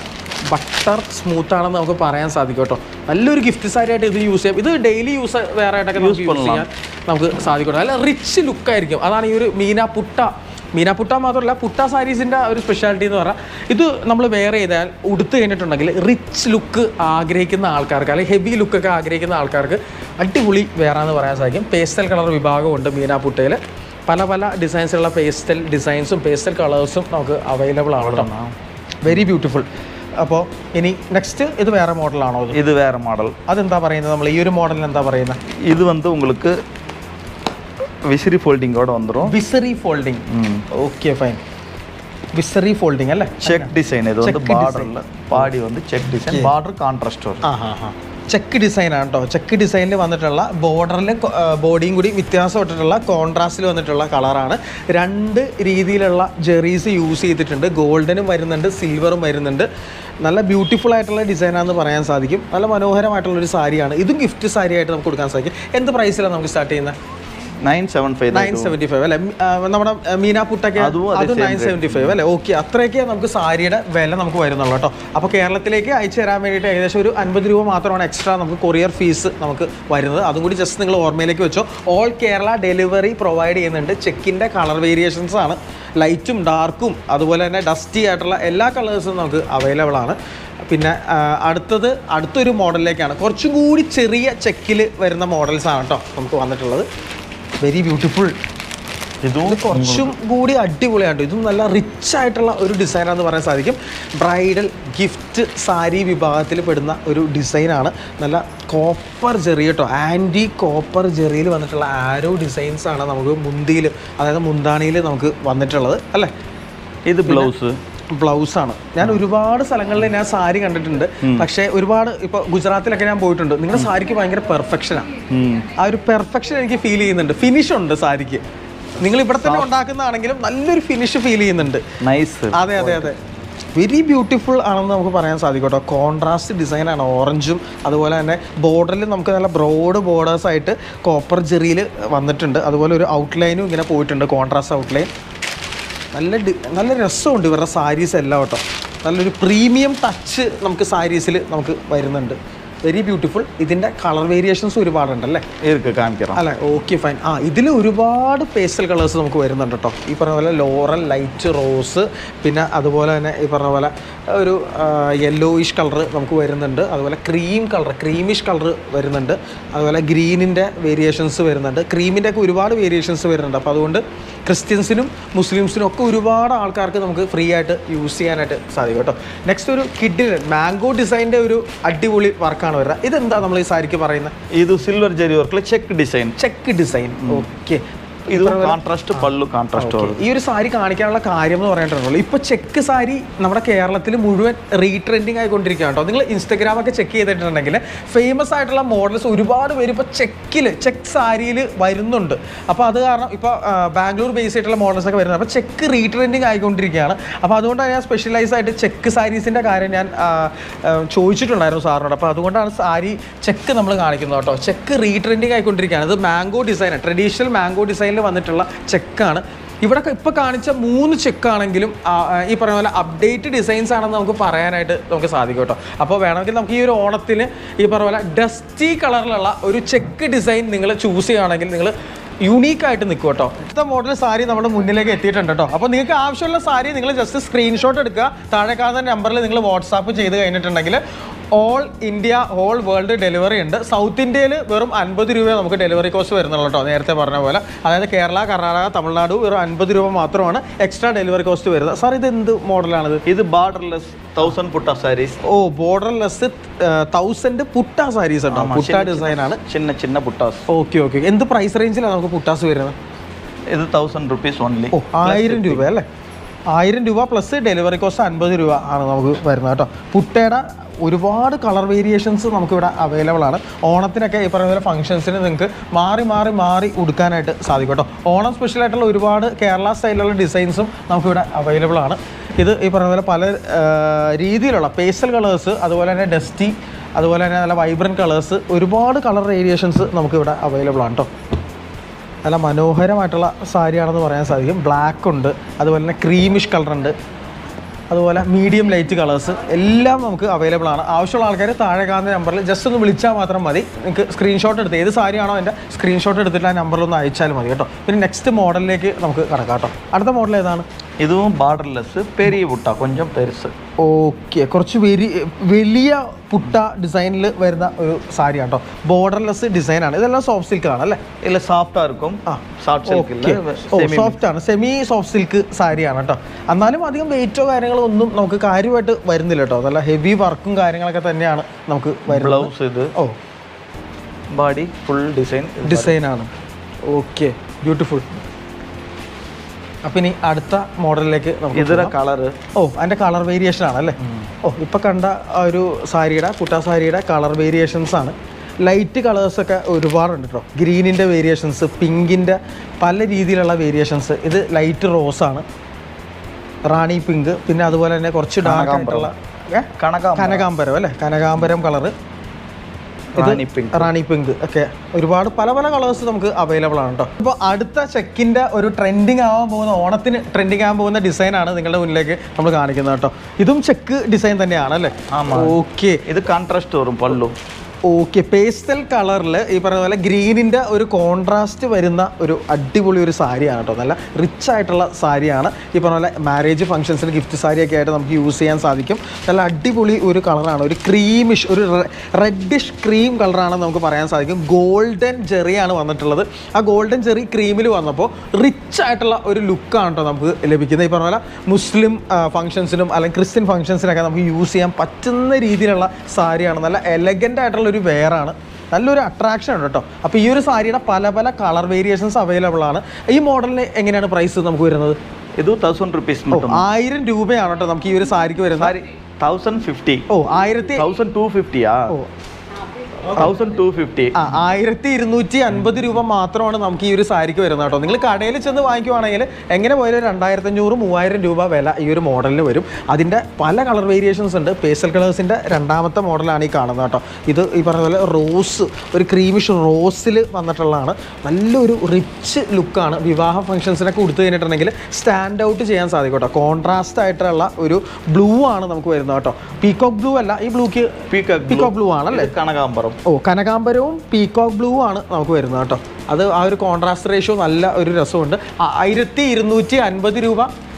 A: ബട്ടർ സ്മൂത്ത് ആണെന്ന് നമുക്ക് പറയാൻ സാധിക്കും കേട്ടോ നല്ലൊരു ഗിഫ്റ്റ് സാരി ആയിട്ട് ഇത് യൂസ് ചെയ്യാം ഇത് ഡെയിലി യൂസ് വേറെ ആയിട്ടൊക്കെ നമുക്ക് യൂസ് ചെയ്യാൻ നമുക്ക് സാധിക്കും നല്ല റിച്ച് ലുക്ക് ആയിരിക്കും അതാണ് ഈ ഒരു മീന പുട്ട മീന പുട്ട മാത്രമല്ല പുട്ട സാരീസിൻ്റെ ഒരു സ്പെഷ്യാലിറ്റി എന്ന് പറഞ്ഞാൽ ഇത് നമ്മൾ വെയർ ചെയ്താൽ ഉടുത്ത് കഴിഞ്ഞിട്ടുണ്ടെങ്കിൽ റിച്ച് ലുക്ക് ആഗ്രഹിക്കുന്ന ആൾക്കാർക്ക് അല്ലെങ്കിൽ ഹെവി ലുക്കൊക്കെ ആഗ്രഹിക്കുന്ന ആൾക്കാർക്ക് അടിപൊളി വേറാന്ന് പറയാൻ സാധിക്കും പേസ്റ്റൽ കളർ വിഭാഗമുണ്ട് മീന പുട്ടയിൽ പല പല ഡിസൈൻസിലുള്ള പേസ്റ്റൽ ഡിസൈൻസും പേസ്റ്റൽ കളേഴ്സും നമുക്ക് അവൈലബിൾ ആണ് കേട്ടോ വെരി ബ്യൂട്ടിഫുൾ അപ്പോൾ ഇനി നെക്സ്റ്റ് ഇത് വേറെ മോഡലാണോ ഇത്
B: இது வேற மாடல்
A: അതെന്താ പറയുന്നത് നമ്മൾ ഈ ഒരു മോഡലിന് എന്താ പറയുന്നത്
B: இது வந்து உங்களுக்கு விசிறி ஃபோல்டிங்கோட வந்துடும்
A: വിസറി ഫോൾഡിങ് ഓക്കെ ഫൈൻ വിസറി ഫോൾഡിങ് അല്ലേ
B: செக் டிசைன் இது வந்து
A: Check design.
B: பார்டர்ல பாடி வந்து செக் டிசைன் பார்டர் கான்ட்ராஸ்ட் வரும்
A: ആ ഹാ ഹാ ചെക്ക് ഡിസൈൻ ആണ് കേട്ടോ ചെക്ക് ഡിസൈനിൽ വന്നിട്ടുള്ള ബോർഡറിൽ ബോഡിയും കൂടി വ്യത്യാസപ്പെട്ടിട്ടുള്ള കോൺട്രാസ്റ്റിൽ വന്നിട്ടുള്ള കളറാണ് രണ്ട് രീതിയിലുള്ള ജെറീസ് യൂസ് ചെയ്തിട്ടുണ്ട് ഗോൾഡനും വരുന്നുണ്ട് സിൽവറും വരുന്നുണ്ട് നല്ല ബ്യൂട്ടിഫുൾ ആയിട്ടുള്ള ഡിസൈനാണെന്ന് പറയാൻ സാധിക്കും നല്ല മനോഹരമായിട്ടുള്ള ഒരു സാരിയാണ് ഇതും ഗിഫ്റ്റ് സാരി ആയിട്ട് നമുക്ക് കൊടുക്കാൻ സാധിക്കും എന്ത് പ്രൈസിലാണ് നമുക്ക് സ്റ്റാർട്ട് ചെയ്യുന്നത്
B: nine seven five
A: nine seventy five അല്ലേ മി- ആ, നമ്മുടെ ആ, മീന പുട്ടൊക്കെ
B: അതും അതേ
A: അത് നയൻ സെവൻറ്റി ഫൈവ് അല്ലേ ഓക്കെ അത്രയൊക്കെ നമുക്ക് സാരിയുടെ വില നമുക്ക് വരുന്നുള്ളൂ കേട്ടോ അപ്പോൾ കേരളത്തിലേക്ക് അയച്ചു തരാൻ വേണ്ടിയിട്ട് ഏകദേശം ഒരു അൻപത് രൂപ മാത്രമാണ് എക്സ്ട്രാ നമുക്ക് കൊറിയർ ഫീസ് നമുക്ക് വരുന്നത് അതും കൂടി ജസ്റ്റ് നിങ്ങൾ ഓർമ്മയിലേക്ക് വെച്ചോ ഓൾ കേരള ഡെലിവറി പ്രൊവൈഡ് ചെയ്യുന്നുണ്ട് ചെക്കിൻ്റെ കളർ വേരിയേഷൻസ് ആണ് ലൈറ്റും ഡാർക്കും അതുപോലെ തന്നെ ഡസ്റ്റി ആയിട്ടുള്ള എല്ലാ കളേഴ്സും നമുക്ക് അവൈലബിൾ ആണ് പിന്നെ ആ, അടുത്തത് അടുത്തൊരു മോഡലിലേക്കാണ് കുറച്ചും കൂടി ചെറിയ ചെക്കിൽ വരുന്ന മോഡൽസ് ആണ് കേട്ടോ നമുക്ക് വന്നിട്ടുള്ളത് വെരി ബ്യൂട്ടിഫുൾ ഇത് കുറച്ചും കൂടി അടിപൊളിയാണ് ഇതും നല്ല റിച്ച് ആയിട്ടുള്ള ഒരു ഡിസൈനാണെന്ന് പറയാൻ സാധിക്കും ബ്രൈഡൽ ഗിഫ്റ്റ് സാരി വിഭാഗത്തിൽ പെടുന്ന ഒരു ഡിസൈനാണ് നല്ല കോപ്പർ ജെറി കേട്ടോ ആൻറ്റി കോപ്പർ ജെറിയിൽ വന്നിട്ടുള്ള ആരോ ഡിസൈൻസ് ആണ് നമുക്ക് മുന്തിയിൽ അതായത് മുന്താണിയിൽ നമുക്ക് വന്നിട്ടുള്ളത് അല്ലേ
B: இது ப்ளவுஸு
A: ബ്ലൗസ് ആണ് ഞാൻ ഒരുപാട് സ്ഥലങ്ങളിൽ ഞാൻ സാരി കണ്ടിട്ടുണ്ട് പക്ഷേ ഒരുപാട് ഇപ്പൊ ഗുജറാത്തിലൊക്കെ ഞാൻ പോയിട്ടുണ്ട് നിങ്ങളുടെ സാരിക്ക് ഭയങ്കര പെർഫെക്ഷനാണ് ആ ഒരു പെർഫെക്ഷൻ എനിക്ക് ഫീൽ ചെയ്യുന്നുണ്ട് ഫിനിഷ് ഉണ്ട് സാരിക്ക് നിങ്ങൾ ഇവിടെ തന്നെ ഉണ്ടാക്കുന്നതാണെങ്കിലും നല്ലൊരു ഫിനിഷ് ഫീൽ ചെയ്യുന്നുണ്ട്
B: நைஸ்
A: അതെ അതെ അതെ വെരി ബ്യൂട്ടിഫുൾ ആണെന്ന് നമുക്ക് പറയാൻ സാധിക്കും കേട്ടോ കോൺട്രാസ്റ്റ് ഡിസൈനാണ് ഓറഞ്ചും അതുപോലെ തന്നെ ബോർഡറിൽ നമുക്ക് നല്ല ബ്രോഡ് ബോർഡേഴ്സ് ആയിട്ട് കോപ്പർ ജെറിയിൽ വന്നിട്ടുണ്ട് അതുപോലെ ഒരു ഔട്ട്ലൈനും ഇങ്ങനെ പോയിട്ടുണ്ട് കോൺട്രാസ്റ്റ് ഔട്ട്ലൈൻ നല്ല ഡി നല്ല രസമുണ്ട് ഇവരുടെ സാരീസ് എല്ലാം കേട്ടോ നല്ലൊരു പ്രീമിയം ടച്ച് നമുക്ക് സാരീസിൽ നമുക്ക് വരുന്നുണ്ട് വെരി ബ്യൂട്ടിഫുൾ ഇതിൻ്റെ കളർ വേരിയേഷൻസ് ഒരുപാടുണ്ടല്ലേ
B: இருக்கு காமிக்கிறோம்
A: അല്ല ഓക്കെ ഫൈൻ ആ ഇതിൽ ഒരുപാട് പേസ്റ്റൽ കളേഴ്സ് നമുക്ക് വരുന്നുണ്ട് കേട്ടോ ഈ പറഞ്ഞ പോലെ ലോറൽ ലൈറ്റ് റോസ് പിന്നെ അതുപോലെ തന്നെ ഈ പറഞ്ഞ പോലെ ഒരു യെല്ലോയിഷ് കളർ നമുക്ക് വരുന്നുണ്ട് അതുപോലെ ക്രീം കളർ ക്രീമിഷ് കളർ വരുന്നുണ്ട് അതുപോലെ ഗ്രീനിൻ്റെ വേരിയേഷൻസ് വരുന്നുണ്ട് ക്രീമിൻ്റെ ഒക്കെ ഒരുപാട് വേരിയേഷൻസ് വരുന്നുണ്ട് അപ്പോൾ അതുകൊണ്ട് ക്രിസ്ത്യൻസിനും മുസ്ലിംസിനും ഒക്കെ ഒരുപാട് ആൾക്കാർക്ക് നമുക്ക് ഫ്രീ ആയിട്ട് യൂസ് ചെയ്യാനായിട്ട് സാധിക്കും കേട്ടോ നെക്സ്റ്റ് ഒരു കിഡിന് മാംഗോ ഡിസൈൻ്റെ ഒരു അടിപൊളി വർക്കാണ് വരുന്നത് ഇതെന്താ നമ്മൾ ഈ സാരിക്ക് പറയുന്നത്
B: இது சில்வர் ஜெரி ஒர்க்கில் check design
A: check design okay
B: இது கான்ட்ராஸ்ட் பல்லு கான்ட்ராஸ்ட் வரும்
A: ഈ ഒരു സാരി കാണിക്കാനുള്ള കാര്യം എന്ന് പറഞ്ഞിട്ടുണ്ടല്ലോ ഇപ്പൊ ചെക്ക് സാരി നമ്മുടെ കേരളത്തിൽ മുഴുവൻ റീട്രെൻഡിങ് ആയിക്കൊണ്ടിരിക്കുകയാണ് കേട്ടോ നിങ്ങൾ ഇൻസ്റ്റഗ്രാം ഒക്കെ ചെക്ക് ചെയ്തിട്ടുണ്ടെങ്കിൽ ഫേമസ് ആയിട്ടുള്ള മോഡൽസ് ഒരുപാട് പേര് ഇപ്പോൾ ചെക്കിൽ ചെക്ക് സാരിയിൽ വരുന്നുണ്ട് അപ്പോൾ അത് കാരണം ഇപ്പോൾ ബാംഗ്ലൂർ ബേസ് ആയിട്ടുള്ള മോഡൽസ് ഒക്കെ വരുന്നത് അപ്പോൾ ചെക്ക് റീട്രെൻഡിങ് ആയിക്കൊണ്ടിരിക്കുകയാണ് അപ്പോൾ അതുകൊണ്ടാണ് ഞാൻ സ്പെഷ്യലൈസ് ആയിട്ട് ചെക്ക് സാരീസിൻ്റെ കാര്യം ഞാൻ ആ, ആ, ചോദിച്ചിട്ടുണ്ടായിരുന്നു സാറിനോട് അപ്പോൾ അതുകൊണ്ടാണ് സാരി ചെക്ക് നമ്മൾ കാണിക്കുന്നത് കേട്ടോ ചെക്ക് റീട്രെൻഡിങ് ആയിക്കൊണ്ടിരിക്കുകയാണ് ഇത് മാംഗോ ഡിസൈൻ ട്രഡീഷണൽ മാംഗോ ഡിസൈനിൽ വന്നിട്ടുള്ള ചെക്കാണ് ഇവിടെ ഇപ്പോൾ കാണിച്ച മൂന്ന് ചെക്കാണെങ്കിലും ആ, ആ, ഈ പറഞ്ഞ പോലെ അപ്ഡേറ്റ് ഡിസൈൻസ് ആണെന്ന് നമുക്ക് പറയാനായിട്ട് നമുക്ക് സാധിക്കും കേട്ടോ അപ്പോൾ വേണമെങ്കിൽ നമുക്ക് ഈ ഒരു ഓണത്തിന് ഈ പറഞ്ഞ പോലെ ഡസ്റ്റി കളറിലുള്ള ഒരു ചെക്ക് ഡിസൈൻ നിങ്ങൾ ചൂസ് ചെയ്യുകയാണെങ്കിൽ നിങ്ങൾ യുണീക്ക് ആയിട്ട് നിൽക്കും കേട്ടോ അടുത്ത മോഡൽ സാരി നമ്മുടെ മുന്നിലേക്ക് എത്തിയിട്ടുണ്ട് കേട്ടോ അപ്പോൾ നിങ്ങൾക്ക് ആവശ്യമുള്ള സാരി നിങ്ങൾ ജസ്റ്റ് സ്ക്രീൻഷോട്ട് എടുക്കുക താഴെ കാണുന്ന നമ്പറിൽ നിങ്ങൾ വാട്സാപ്പ് ചെയ്ത് കഴിഞ്ഞിട്ടുണ്ടെങ്കിൽ all India whole world delivery ഉണ്ട് സൗത്ത് ഇന്ത്യയിൽ വെറും അൻപത് രൂപ നമുക്ക് ഡെലിവറി കോസ്റ്റ് വരുന്നുള്ളൂ കേട്ടോ നേരത്തെ പറഞ്ഞ പോലെ അതായത് കേരള കർണാടക തമിഴ്നാട് വെറും അൻപത് രൂപ മാത്രമാണ് എക്സ്ട്രാ ഡെലിവറി കോസ്റ്റ് വരുന്നത് സാർ ഇത് എന്ത് മോഡലാണിത്
B: இது பார்டர்லெஸ் தௌசண்ட் புட்டா சாரீஸ்
A: ഓ borderless thousand butta saris ഉണ്ടോ പുട്ട ഡിസൈൻ ആണ്
B: சின்ன சின்ன புட்டாஸ்
A: ഓക്കെ ഓക്കെ എന്ത് പ്രൈസ് റേഞ്ചിലാണ് നമുക്ക് പുട്ടാസ് വരുന്നത്
B: இது தௌசண்ட் ருபீஸ் ஒன்லி
A: ഓ ആയിരം രൂപ അല്ലേ ആയിരം രൂപ പ്ലസ് ഡെലിവറി കോസ്റ്റ് അൻപത് രൂപ ആണ് നമുക്ക് വരുന്നത് കേട്ടോ പുട്ടയുടെ ഒരുപാട് കളർ വേരിയേഷൻസ് നമുക്കിവിടെ അവൈലബിൾ ആണ് ഓണത്തിനൊക്കെ ഈ പറയുന്ന പോലെ ഫംഗ്ഷൻസിന് നിങ്ങൾക്ക് മാറി മാറി മാറി ഉടുക്കാനായിട്ട് സാധിക്കും കേട്ടോ ഓണം സ്പെഷ്യൽ ആയിട്ടുള്ള ഒരുപാട് കേരള സ്റ്റൈലിലുള്ള ഡിസൈൻസും നമുക്കിവിടെ അവൈലബിൾ ആണ് ഇത് ഈ പറയുന്ന പോലെ പല ആ, രീതിയിലുള്ള പേസ്റ്റൽ കളേഴ്സ് അതുപോലെ തന്നെ ഡസ്റ്റി അതുപോലെ തന്നെ നല്ല വൈബ്രൻറ്റ് കളേഴ്സ് ഒരുപാട് കളർ വേരിയേഷൻസ് നമുക്കിവിടെ അവൈലബിൾ ആണ് കേട്ടോ നല്ല മനോഹരമായിട്ടുള്ള സാരിയാണെന്ന് പറയാൻ സാധിക്കും ബ്ലാക്ക് ഉണ്ട് അതുപോലെ തന്നെ ക്രീമിഷ് കളർ ഉണ്ട് അതുപോലെ മീഡിയം ലൈറ്റ് കളേഴ്സ് എല്ലാം നമുക്ക് അവൈലബിൾ ആണ് ആവശ്യമുള്ള ആൾക്കാർ താഴെ കാണുന്ന നമ്പറിൽ ജസ്റ്റ് ഒന്ന് വിളിച്ചാൽ മാത്രം മതി നിങ്ങൾക്ക് സ്ക്രീൻഷോട്ട് എടുത്ത് ഏത് സാരിയാണോ അതിൻ്റെ സ്ക്രീൻഷോട്ട് എടുത്തിട്ട് ആ നമ്പറിൽ ഒന്ന് അയച്ചാൽ മതി കേട്ടോ പിന്നെ നെക്സ്റ്റ് മോഡലിലേക്ക് നമുക്ക് കടക്കാം കേട്ടോ അടുത്ത മോഡൽ ഏതാണ്
B: இதுவும் பார்டர்லெஸ் பெரிய புட்டா கொஞ்சம் பெருசு
A: ഓക്കെ കുറച്ച് വെരി വലിയ പുട്ട ഡിസൈനിൽ വരുന്ന ഒരു സാരിയാണ് കേട്ടോ ബോർഡർലെസ് ഡിസൈനാണ് ഇതെല്ലാം സോഫ്റ്റ് സിൽക്ക് ആണ് അല്ലേ
B: இல்ல சாஃப்டா இருக்கும் சாஃப்ட் சில்க் இல்ல semi-
A: സോഫ്റ്റ് ആണ് സെമി സോഫ്റ്റ് സിൽക്ക് സാരിയാണ് കേട്ടോ എന്നാലും അധികം വെയിറ്റോ കാര്യങ്ങളോ ഒന്നും നമുക്ക് കാര്യമായിട്ട് വരുന്നില്ല കേട്ടോ നല്ല ഹെവി വർക്കും കാര്യങ്ങളൊക്കെ തന്നെയാണ് നമുക്ക് വരുന്നത്
B: ப்ளவுஸ் இது
A: ഓ
B: பாடி ஃபுல் டிசைன்
A: ഡിസൈനാണ് ഓക്കെ ബ്യൂട്ടിഫുൾ അപ്പം ഇനി അടുത്ത മോഡലിലേക്ക് നമുക്ക്
B: இதர கலரு
A: ഓ അതിൻ്റെ കളർ വേരിയേഷൻ ആണല്ലേ ഓ ഇപ്പൊ കണ്ട ആ ഒരു സാരിയുടെ കുട്ട സാരിയുടെ കളർ വേരിയേഷൻസ് ആണ് ലൈറ്റ് കളേഴ്സൊക്കെ ഒരുപാടുണ്ട് കേട്ടോ ഗ്രീനിൻ്റെ വേരിയേഷൻസ് പിങ്കിൻ്റെ പല രീതിയിലുള്ള വേരിയേഷൻസ് ഇത് ലൈറ്റ് റോസ് ആണ് റാണി പിങ്ക് പിന്നെ അതുപോലെ തന്നെ കുറച്ച് ഡാർക്ക് ആയിട്ടുള്ള ഏ?
B: கனகா
A: കനകാംബരം അല്ലേ കനകാംബരം കളറ്
B: ராணி பிங்க்
A: റാണി പിങ്ക് ഒക്കെ ഒരുപാട് പല പല കളേഴ്സ് നമുക്ക് അവൈലബിൾ ആണ് കേട്ടോ ഇപ്പോൾ അടുത്ത ചെക്കിന്റെ ഒരു ട്രെൻഡിങ് ആവാൻ പോകുന്ന ഓണത്തിന് ട്രെൻഡിങ് ആവാൻ പോകുന്ന ഡിസൈൻ ആണ് നിങ്ങളുടെ മുന്നിലേക്ക് നമ്മൾ കാണിക്കുന്നത് കേട്ടോ ഇതും ചെക്ക് ഡിസൈൻ തന്നെയാണ് അല്ലേ
B: ஆமா
A: ഓക്കെ
B: இது கான்ட்ராஸ்ட் வரும் பல்லு
A: ഓക്കെ പേസ്റ്റൽ കളറിൽ ഈ പറഞ്ഞ പോലെ ഗ്രീനിൻ്റെ ഒരു കോൺട്രാസ്റ്റ് വരുന്ന ഒരു അടിപൊളി ഒരു സാരിയാണ് കേട്ടോ നല്ല റിച്ച് ആയിട്ടുള്ള സാരിയാണ് ഈ പറഞ്ഞ പോലെ മാരേജ് ഫംഗ്ഷൻസിന് ഗിഫ്റ്റ് സാരിയൊക്കെ ആയിട്ട് നമുക്ക് യൂസ് ചെയ്യാൻ സാധിക്കും നല്ല അടിപൊളി ഒരു കളറാണ് ഒരു ക്രീമിഷ് ഒരു റെഡിഷ് ക്രീം കളറാണ് നമുക്ക് പറയാൻ സാധിക്കും ഗോൾഡൻ ജെറിയാണ് വന്നിട്ടുള്ളത് ആ ഗോൾഡൻ ജെറി ക്രീമിൽ വന്നപ്പോൾ റിച്ച് ആയിട്ടുള്ള ഒരു ലുക്കാണ് കേട്ടോ നമുക്ക് ലഭിക്കുന്നത് ഈ പറഞ്ഞ പോലെ മുസ്ലിം ഫംഗ്ഷൻസിനും അല്ലെങ്കിൽ ക്രിസ്ത്യൻ ഫംഗ്ഷൻസിനൊക്കെ നമുക്ക് യൂസ് ചെയ്യാൻ പറ്റുന്ന രീതിയിലുള്ള സാരിയാണ് നല്ല എലഗൻ്റ് ആയിട്ടുള്ള ഒരു വെയറാണ് നല്ലൊരു അട്രാക്ഷൻ ഉണ്ട് കേട്ടോ അപ്പോൾ ഈ ഒരു സാരിയുടെ പല പല കളർ വേരിയേഷൻസ് അവൈലബിൾ ആണ് ഈ മോഡലിന് എങ്ങനെയാണ് പ്രൈസ് നമുക്ക് വരുന്നത്
B: இது தௌசண்ட் ருபீஸ்
A: ഓ,
B: மட்டும்
A: ആയിരം രൂപയാണ് കേട്ടോ നമുക്ക് ഈ ഒരു സാരിക്ക് വരുന്നത്
B: சாரி தௌசண்ட் ஃபிஃப்டி
A: ഓ ആയിരത്തി
B: தௌசண்ட் டூ ஃபிஃப்டியா
A: ഓ
B: தௌசண்ட் டூ ஃபிஃப்டி
A: ആ ആയിരത്തി ഇരുന്നൂറ്റി അൻപത് രൂപ മാത്രമാണ് നമുക്ക് ഈ ഒരു സാരിക്ക് വരുന്നത് കേട്ടോ നിങ്ങൾ കടയിൽ ചെന്ന് വാങ്ങിക്കുവാണെങ്കിൽ എങ്ങനെ പോയാലും രണ്ടായിരത്തി അഞ്ഞൂറ് മൂവായിരം രൂപ വില ഈ ഒരു മോഡലിന് വരും അതിൻ്റെ പല കളർ വേരിയേഷൻസ് ഉണ്ട് പേസ്റ്റൽ കളേഴ്സിൻ്റെ രണ്ടാമത്തെ മോഡലാണ് ഈ കാണുന്നത് കേട്ടോ ഇത് ഈ പറഞ്ഞ പോലെ റോസ് ഒരു ക്രീമിഷ് റോസിൽ വന്നിട്ടുള്ളതാണ് നല്ലൊരു റിച്ച് ലുക്കാണ് വിവാഹ ഫംഗ്ഷൻസിനൊക്കെ കൊടുത്തു കഴിഞ്ഞിട്ടുണ്ടെങ്കിൽ സ്റ്റാൻഡ് ഔട്ട് ചെയ്യാൻ സാധിക്കും കേട്ടോ കോൺട്രാസ്റ്റ് ആയിട്ടുള്ള ഒരു ബ്ലൂ ആണ് നമുക്ക് വരുന്നത് കേട്ടോ പീകോക്ക് ബ്ലൂ അല്ല ഈ ബ്ലൂക്ക്
B: பீகாக்
A: പീകോക്ക് ബ്ലൂ ആണല്ലേ
B: இது கனகாம்பரம்
A: ഓ കനകാംബരവും പീകോക്ക് ബ്ലൂ ആണ് നമുക്ക് വരുന്നത് കേട്ടോ അത് ആ ഒരു കോൺട്രാസ്റ്റ് റേഷ്യോ നല്ല ഒരു രസമുണ്ട് ആ- ആയിരത്തി ഇരുന്നൂറ്റി അൻപത് രൂപ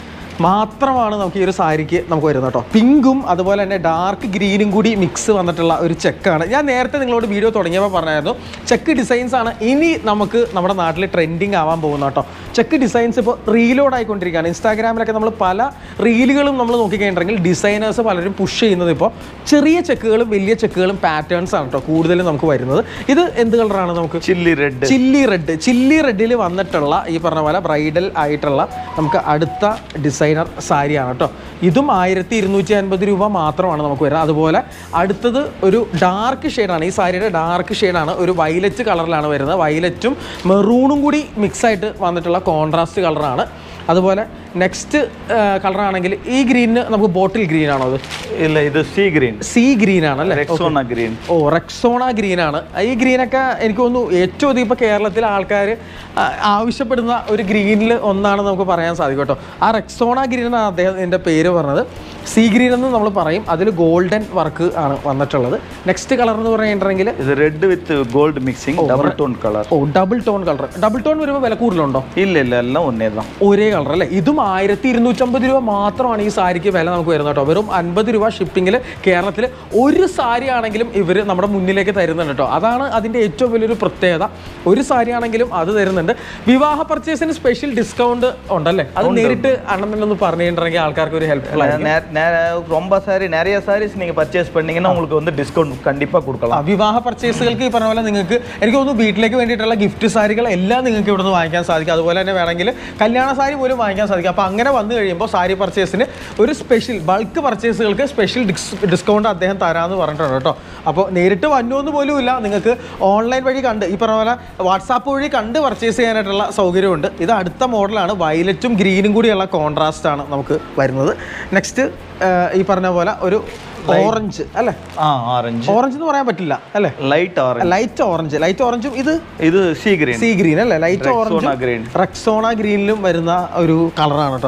A: മാത്രമാണ് നമുക്ക് ഈ ഒരു സാരിക്ക് നമുക്ക് വരുന്നത് കേട്ടോ പിങ്കും അതുപോലെ തന്നെ ഡാർക്ക് ഗ്രീനും കൂടി മിക്സ് വന്നിട്ടുള്ള ഒരു ചെക്കാണ് ഞാൻ നേരത്തെ നിങ്ങളോട് വീഡിയോ തുടങ്ങിയപ്പോൾ പറഞ്ഞായിരുന്നു ചെക്ക് ഡിസൈൻസ് ആണ് ഇനി നമുക്ക് നമ്മുടെ നാട്ടിൽ ട്രെൻഡിങ് ആവാൻ പോകുന്നത് കേട്ടോ ചെക്ക് ഡിസൈൻസ് ഇപ്പോൾ റീലോഡ് ആയിക്കൊണ്ടിരിക്കുകയാണ് ഇൻസ്റ്റാഗ്രാമിലൊക്കെ നമ്മൾ പല റീലുകളും നമ്മൾ നോക്കിക്കഴിഞ്ഞിട്ടുണ്ടെങ്കിൽ ഡിസൈനേഴ്സ് പലരും പുഷ് ചെയ്യുന്നത് ഇപ്പോൾ ചെറിയ ചെക്കുകളും വലിയ ചെക്കുകളും പാറ്റേൺസ് ആണ് കേട്ടോ കൂടുതലും നമുക്ക് വരുന്നത് ഇത് എന്ത് കളറാണ് നമുക്ക്
B: chilli red
A: chilli red chilli റെഡിൽ വന്നിട്ടുള്ള ഈ പറഞ്ഞ പോലെ ബ്രൈഡൽ ആയിട്ടുള്ള നമുക്ക് അടുത്ത ഡിസൈനർ സാരിയാണ് കേട്ടോ ഇതും ആയിരത്തി ഇരുന്നൂറ്റി അൻപത് രൂപ മാത്രമാണ് നമുക്ക് വരുന്നത് അതുപോലെ അടുത്തത് ഒരു ഡാർക്ക് ഷെയ്ഡാണ് ഈ സാരിയുടെ ഡാർക്ക് ഷെയ്ഡാണ് ഒരു വയലറ്റ് കളറിലാണ് വരുന്നത് വയലറ്റും മെറൂണും കൂടി മിക്സ് ആയിട്ട് വന്നിട്ടുള്ള കോൺട്രാസ്റ്റ് കളറാണ് അതുപോലെ നെക്സ്റ്റ് കളറാണെങ്കിൽ ഈ ഗ്രീനിന് നമുക്ക് ബോട്ടിൽ ഗ്രീൻ ആണോ അത്
B: இல்ல இது சி கிரீன்
A: സീ ഗ്രീൻ ആണ് അല്ലേ
B: ரெக்ஸோனா கிரீன்
A: ഓ റെക്സോണ ഗ്രീൻ ആണ് ഈ ഗ്രീനൊക്കെ എനിക്ക് തോന്നുന്നു ഏറ്റവും അധികം ഇപ്പോൾ കേരളത്തിലെ ആൾക്കാർ ആവശ്യപ്പെടുന്ന ഒരു ഗ്രീനിൽ ഒന്നാണ് നമുക്ക് പറയാൻ സാധിക്കും കേട്ടോ ആ റെക്സോണ ഗ്രീൻ എന്നാണ് അദ്ദേഹത്തിൻ്റെ പേര് പറഞ്ഞത് സീ ഗ്രീൻ എന്ന് നമ്മൾ പറയും അതിൽ ഗോൾഡൻ വർക്ക് ആണ് വന്നിട്ടുള്ളത് നെക്സ്റ്റ് കളർ എന്ന് പറഞ്ഞിട്ടുണ്ടെങ്കിൽ
B: இது red with gold mixing double tone colour
A: ഓ double tone colour double tone വരുമ്പോൾ വില കൂടുതലുണ്ടോ
B: இல்ல இல்ல எல்லாம் ஒன்னே தான்
A: ഒരേ കളർ അല്ലേ ഇതും ആയിരത്തി ഇരുന്നൂറ്റമ്പത് രൂപ മാത്രമാണ് ഈ സാരിക്ക് വില നമുക്ക് വരുന്നത് കേട്ടോ വെറും അൻപത് രൂപ ഷിപ്പിങ്ങിൽ കേരളത്തിൽ ഒരു സാരി ആണെങ്കിലും ഇവർ നമ്മുടെ മുന്നിലേക്ക് തരുന്നുണ്ട് കേട്ടോ അതാണ് അതിൻ്റെ ഏറ്റവും വലിയൊരു പ്രത്യേകത ഒരു സാരി ആണെങ്കിലും അത് തരുന്നുണ്ട് വിവാഹ പർച്ചേസിന് സ്പെഷ്യൽ ഡിസ്കൗണ്ട് ഉണ്ടല്ലേ അത് നേരിട്ട് അണ്ണനൊന്ന് പറഞ്ഞിട്ടുണ്ടെങ്കിൽ ആൾക്കാർക്ക് ഒരു ഹെൽപ്ഫുൾ ആയിരിക്കും
B: நே- நே- ரொம்ப சாரி நிறைய சாரீஸ் நீங்க பர்ச்சேஸ் பண்ணீங்கன்னா உங்களுக்கு வந்து டிஸ்கவுண்ட் கண்டிப்பா
A: ആ,
B: கொடுக்கலாம்
A: വിവാഹ പർച്ചേസുകൾക്ക് ഈ പറഞ്ഞ പോലെ നിങ്ങൾക്ക് എനിക്ക് തോന്നുന്നു വീട്ടിലേക്ക് വേണ്ടിയിട്ടുള്ള ഗിഫ്റ്റ് സാരികൾ എല്ലാം നിങ്ങൾക്ക് ഇവിടെ നിന്ന് വാങ്ങിക്കാൻ സാധിക്കും അതുപോലെ തന്നെ വേണമെങ്കിൽ കല്യാണ സാരി പോലും വാങ്ങിക്കാൻ സാധിക്കും അപ്പോൾ അങ്ങനെ വന്നു കഴിയുമ്പോൾ സാരി പർച്ചേസിന് ഒരു സ്പെഷ്യൽ ബൾക്ക് പർച്ചേസുകൾക്ക് സ്പെഷ്യൽ ഡിസ്കൗണ്ട് അദ്ദേഹം തരാമെന്ന് പറഞ്ഞിട്ടുണ്ട് കേട്ടോ അപ്പോൾ നേരിട്ട് വന്നോന്ന് പോലും ഇല്ല നിങ്ങൾക്ക് ഓൺലൈൻ വഴി കണ്ട് ഈ പറഞ്ഞ പോലെ വാട്സാപ്പ് വഴി കണ്ട് പർച്ചേസ് ചെയ്യാനായിട്ടുള്ള സൗകര്യമുണ്ട് ഇത് അടുത്ത മോഡലാണ് വയലറ്റും ഗ്രീനും കൂടിയുള്ള കോൺട്രാസ്റ്റ് ആണ് നമുക്ക് വരുന്നത് നെക്സ്റ്റ് ഈ പറഞ്ഞ പോലെ ഒരു ഓറഞ്ച് അല്ലേ
B: ஆ ஆரஞ்சு
A: ഓറഞ്ച് എന്ന് പറയാൻ പറ്റില്ല അല്ലേ
B: light orange
A: light orange light ഓറഞ്ചും ഇത്
B: இது சி கிரீன்
A: സീ ഗ്രീൻ അല്ലേ light
B: Rexona
A: orange
B: green.
A: Rexona ഗ്രീനിലും വരുന്ന ഒരു കളറാണ് കേട്ടോ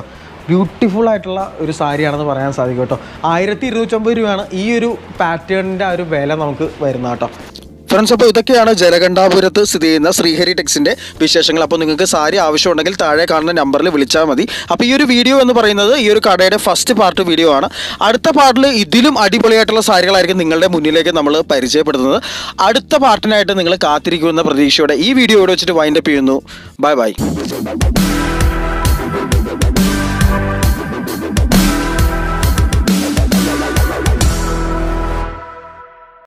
A: ബ്യൂട്ടിഫുൾ ആയിട്ടുള്ള ഒരു സാരിയാണെന്ന് പറയാൻ സാധിക്കും കേട്ടോ ആയിരത്തി ഇരുന്നൂറ്റമ്പത് രൂപയാണ് ഈ ഒരു പാറ്റേണിൻ്റെ ആ ഒരു വില നമുക്ക് വരുന്നത് കേട്ടോ
C: ഫ്രണ്ട്സ് അപ്പോൾ ഇതൊക്കെയാണ് ജലകണ്ഠാപുരത്ത് സ്ഥിതി ചെയ്യുന്ന ശ്രീഹരി ടെക്സിന്റെ വിശേഷങ്ങൾ അപ്പോൾ നിങ്ങൾക്ക് സാരി ആവശ്യമുണ്ടെങ്കിൽ താഴെ കാണുന്ന നമ്പറിൽ വിളിച്ചാൽ മതി അപ്പോൾ ഈ ഒരു വീഡിയോ എന്ന് പറയുന്നത് ഈ ഒരു കടയുടെ ഫസ്റ്റ് പാർട്ട് വീഡിയോ ആണ് അടുത്ത പാർട്ടിൽ ഇതിലും അടിപൊളിയായിട്ടുള്ള സാരികളായിരിക്കും നിങ്ങളുടെ മുന്നിലേക്ക് നമ്മൾ പരിചയപ്പെടുത്തുന്നത് അടുത്ത പാർട്ടിനായിട്ട് നിങ്ങൾ കാത്തിരിക്കുമെന്ന പ്രതീക്ഷയോടെ ഈ വീഡിയോ ഇവിടെ വെച്ചിട്ട് വൈൻഡപ്പ് ചെയ്യുന്നു ബൈ ബൈ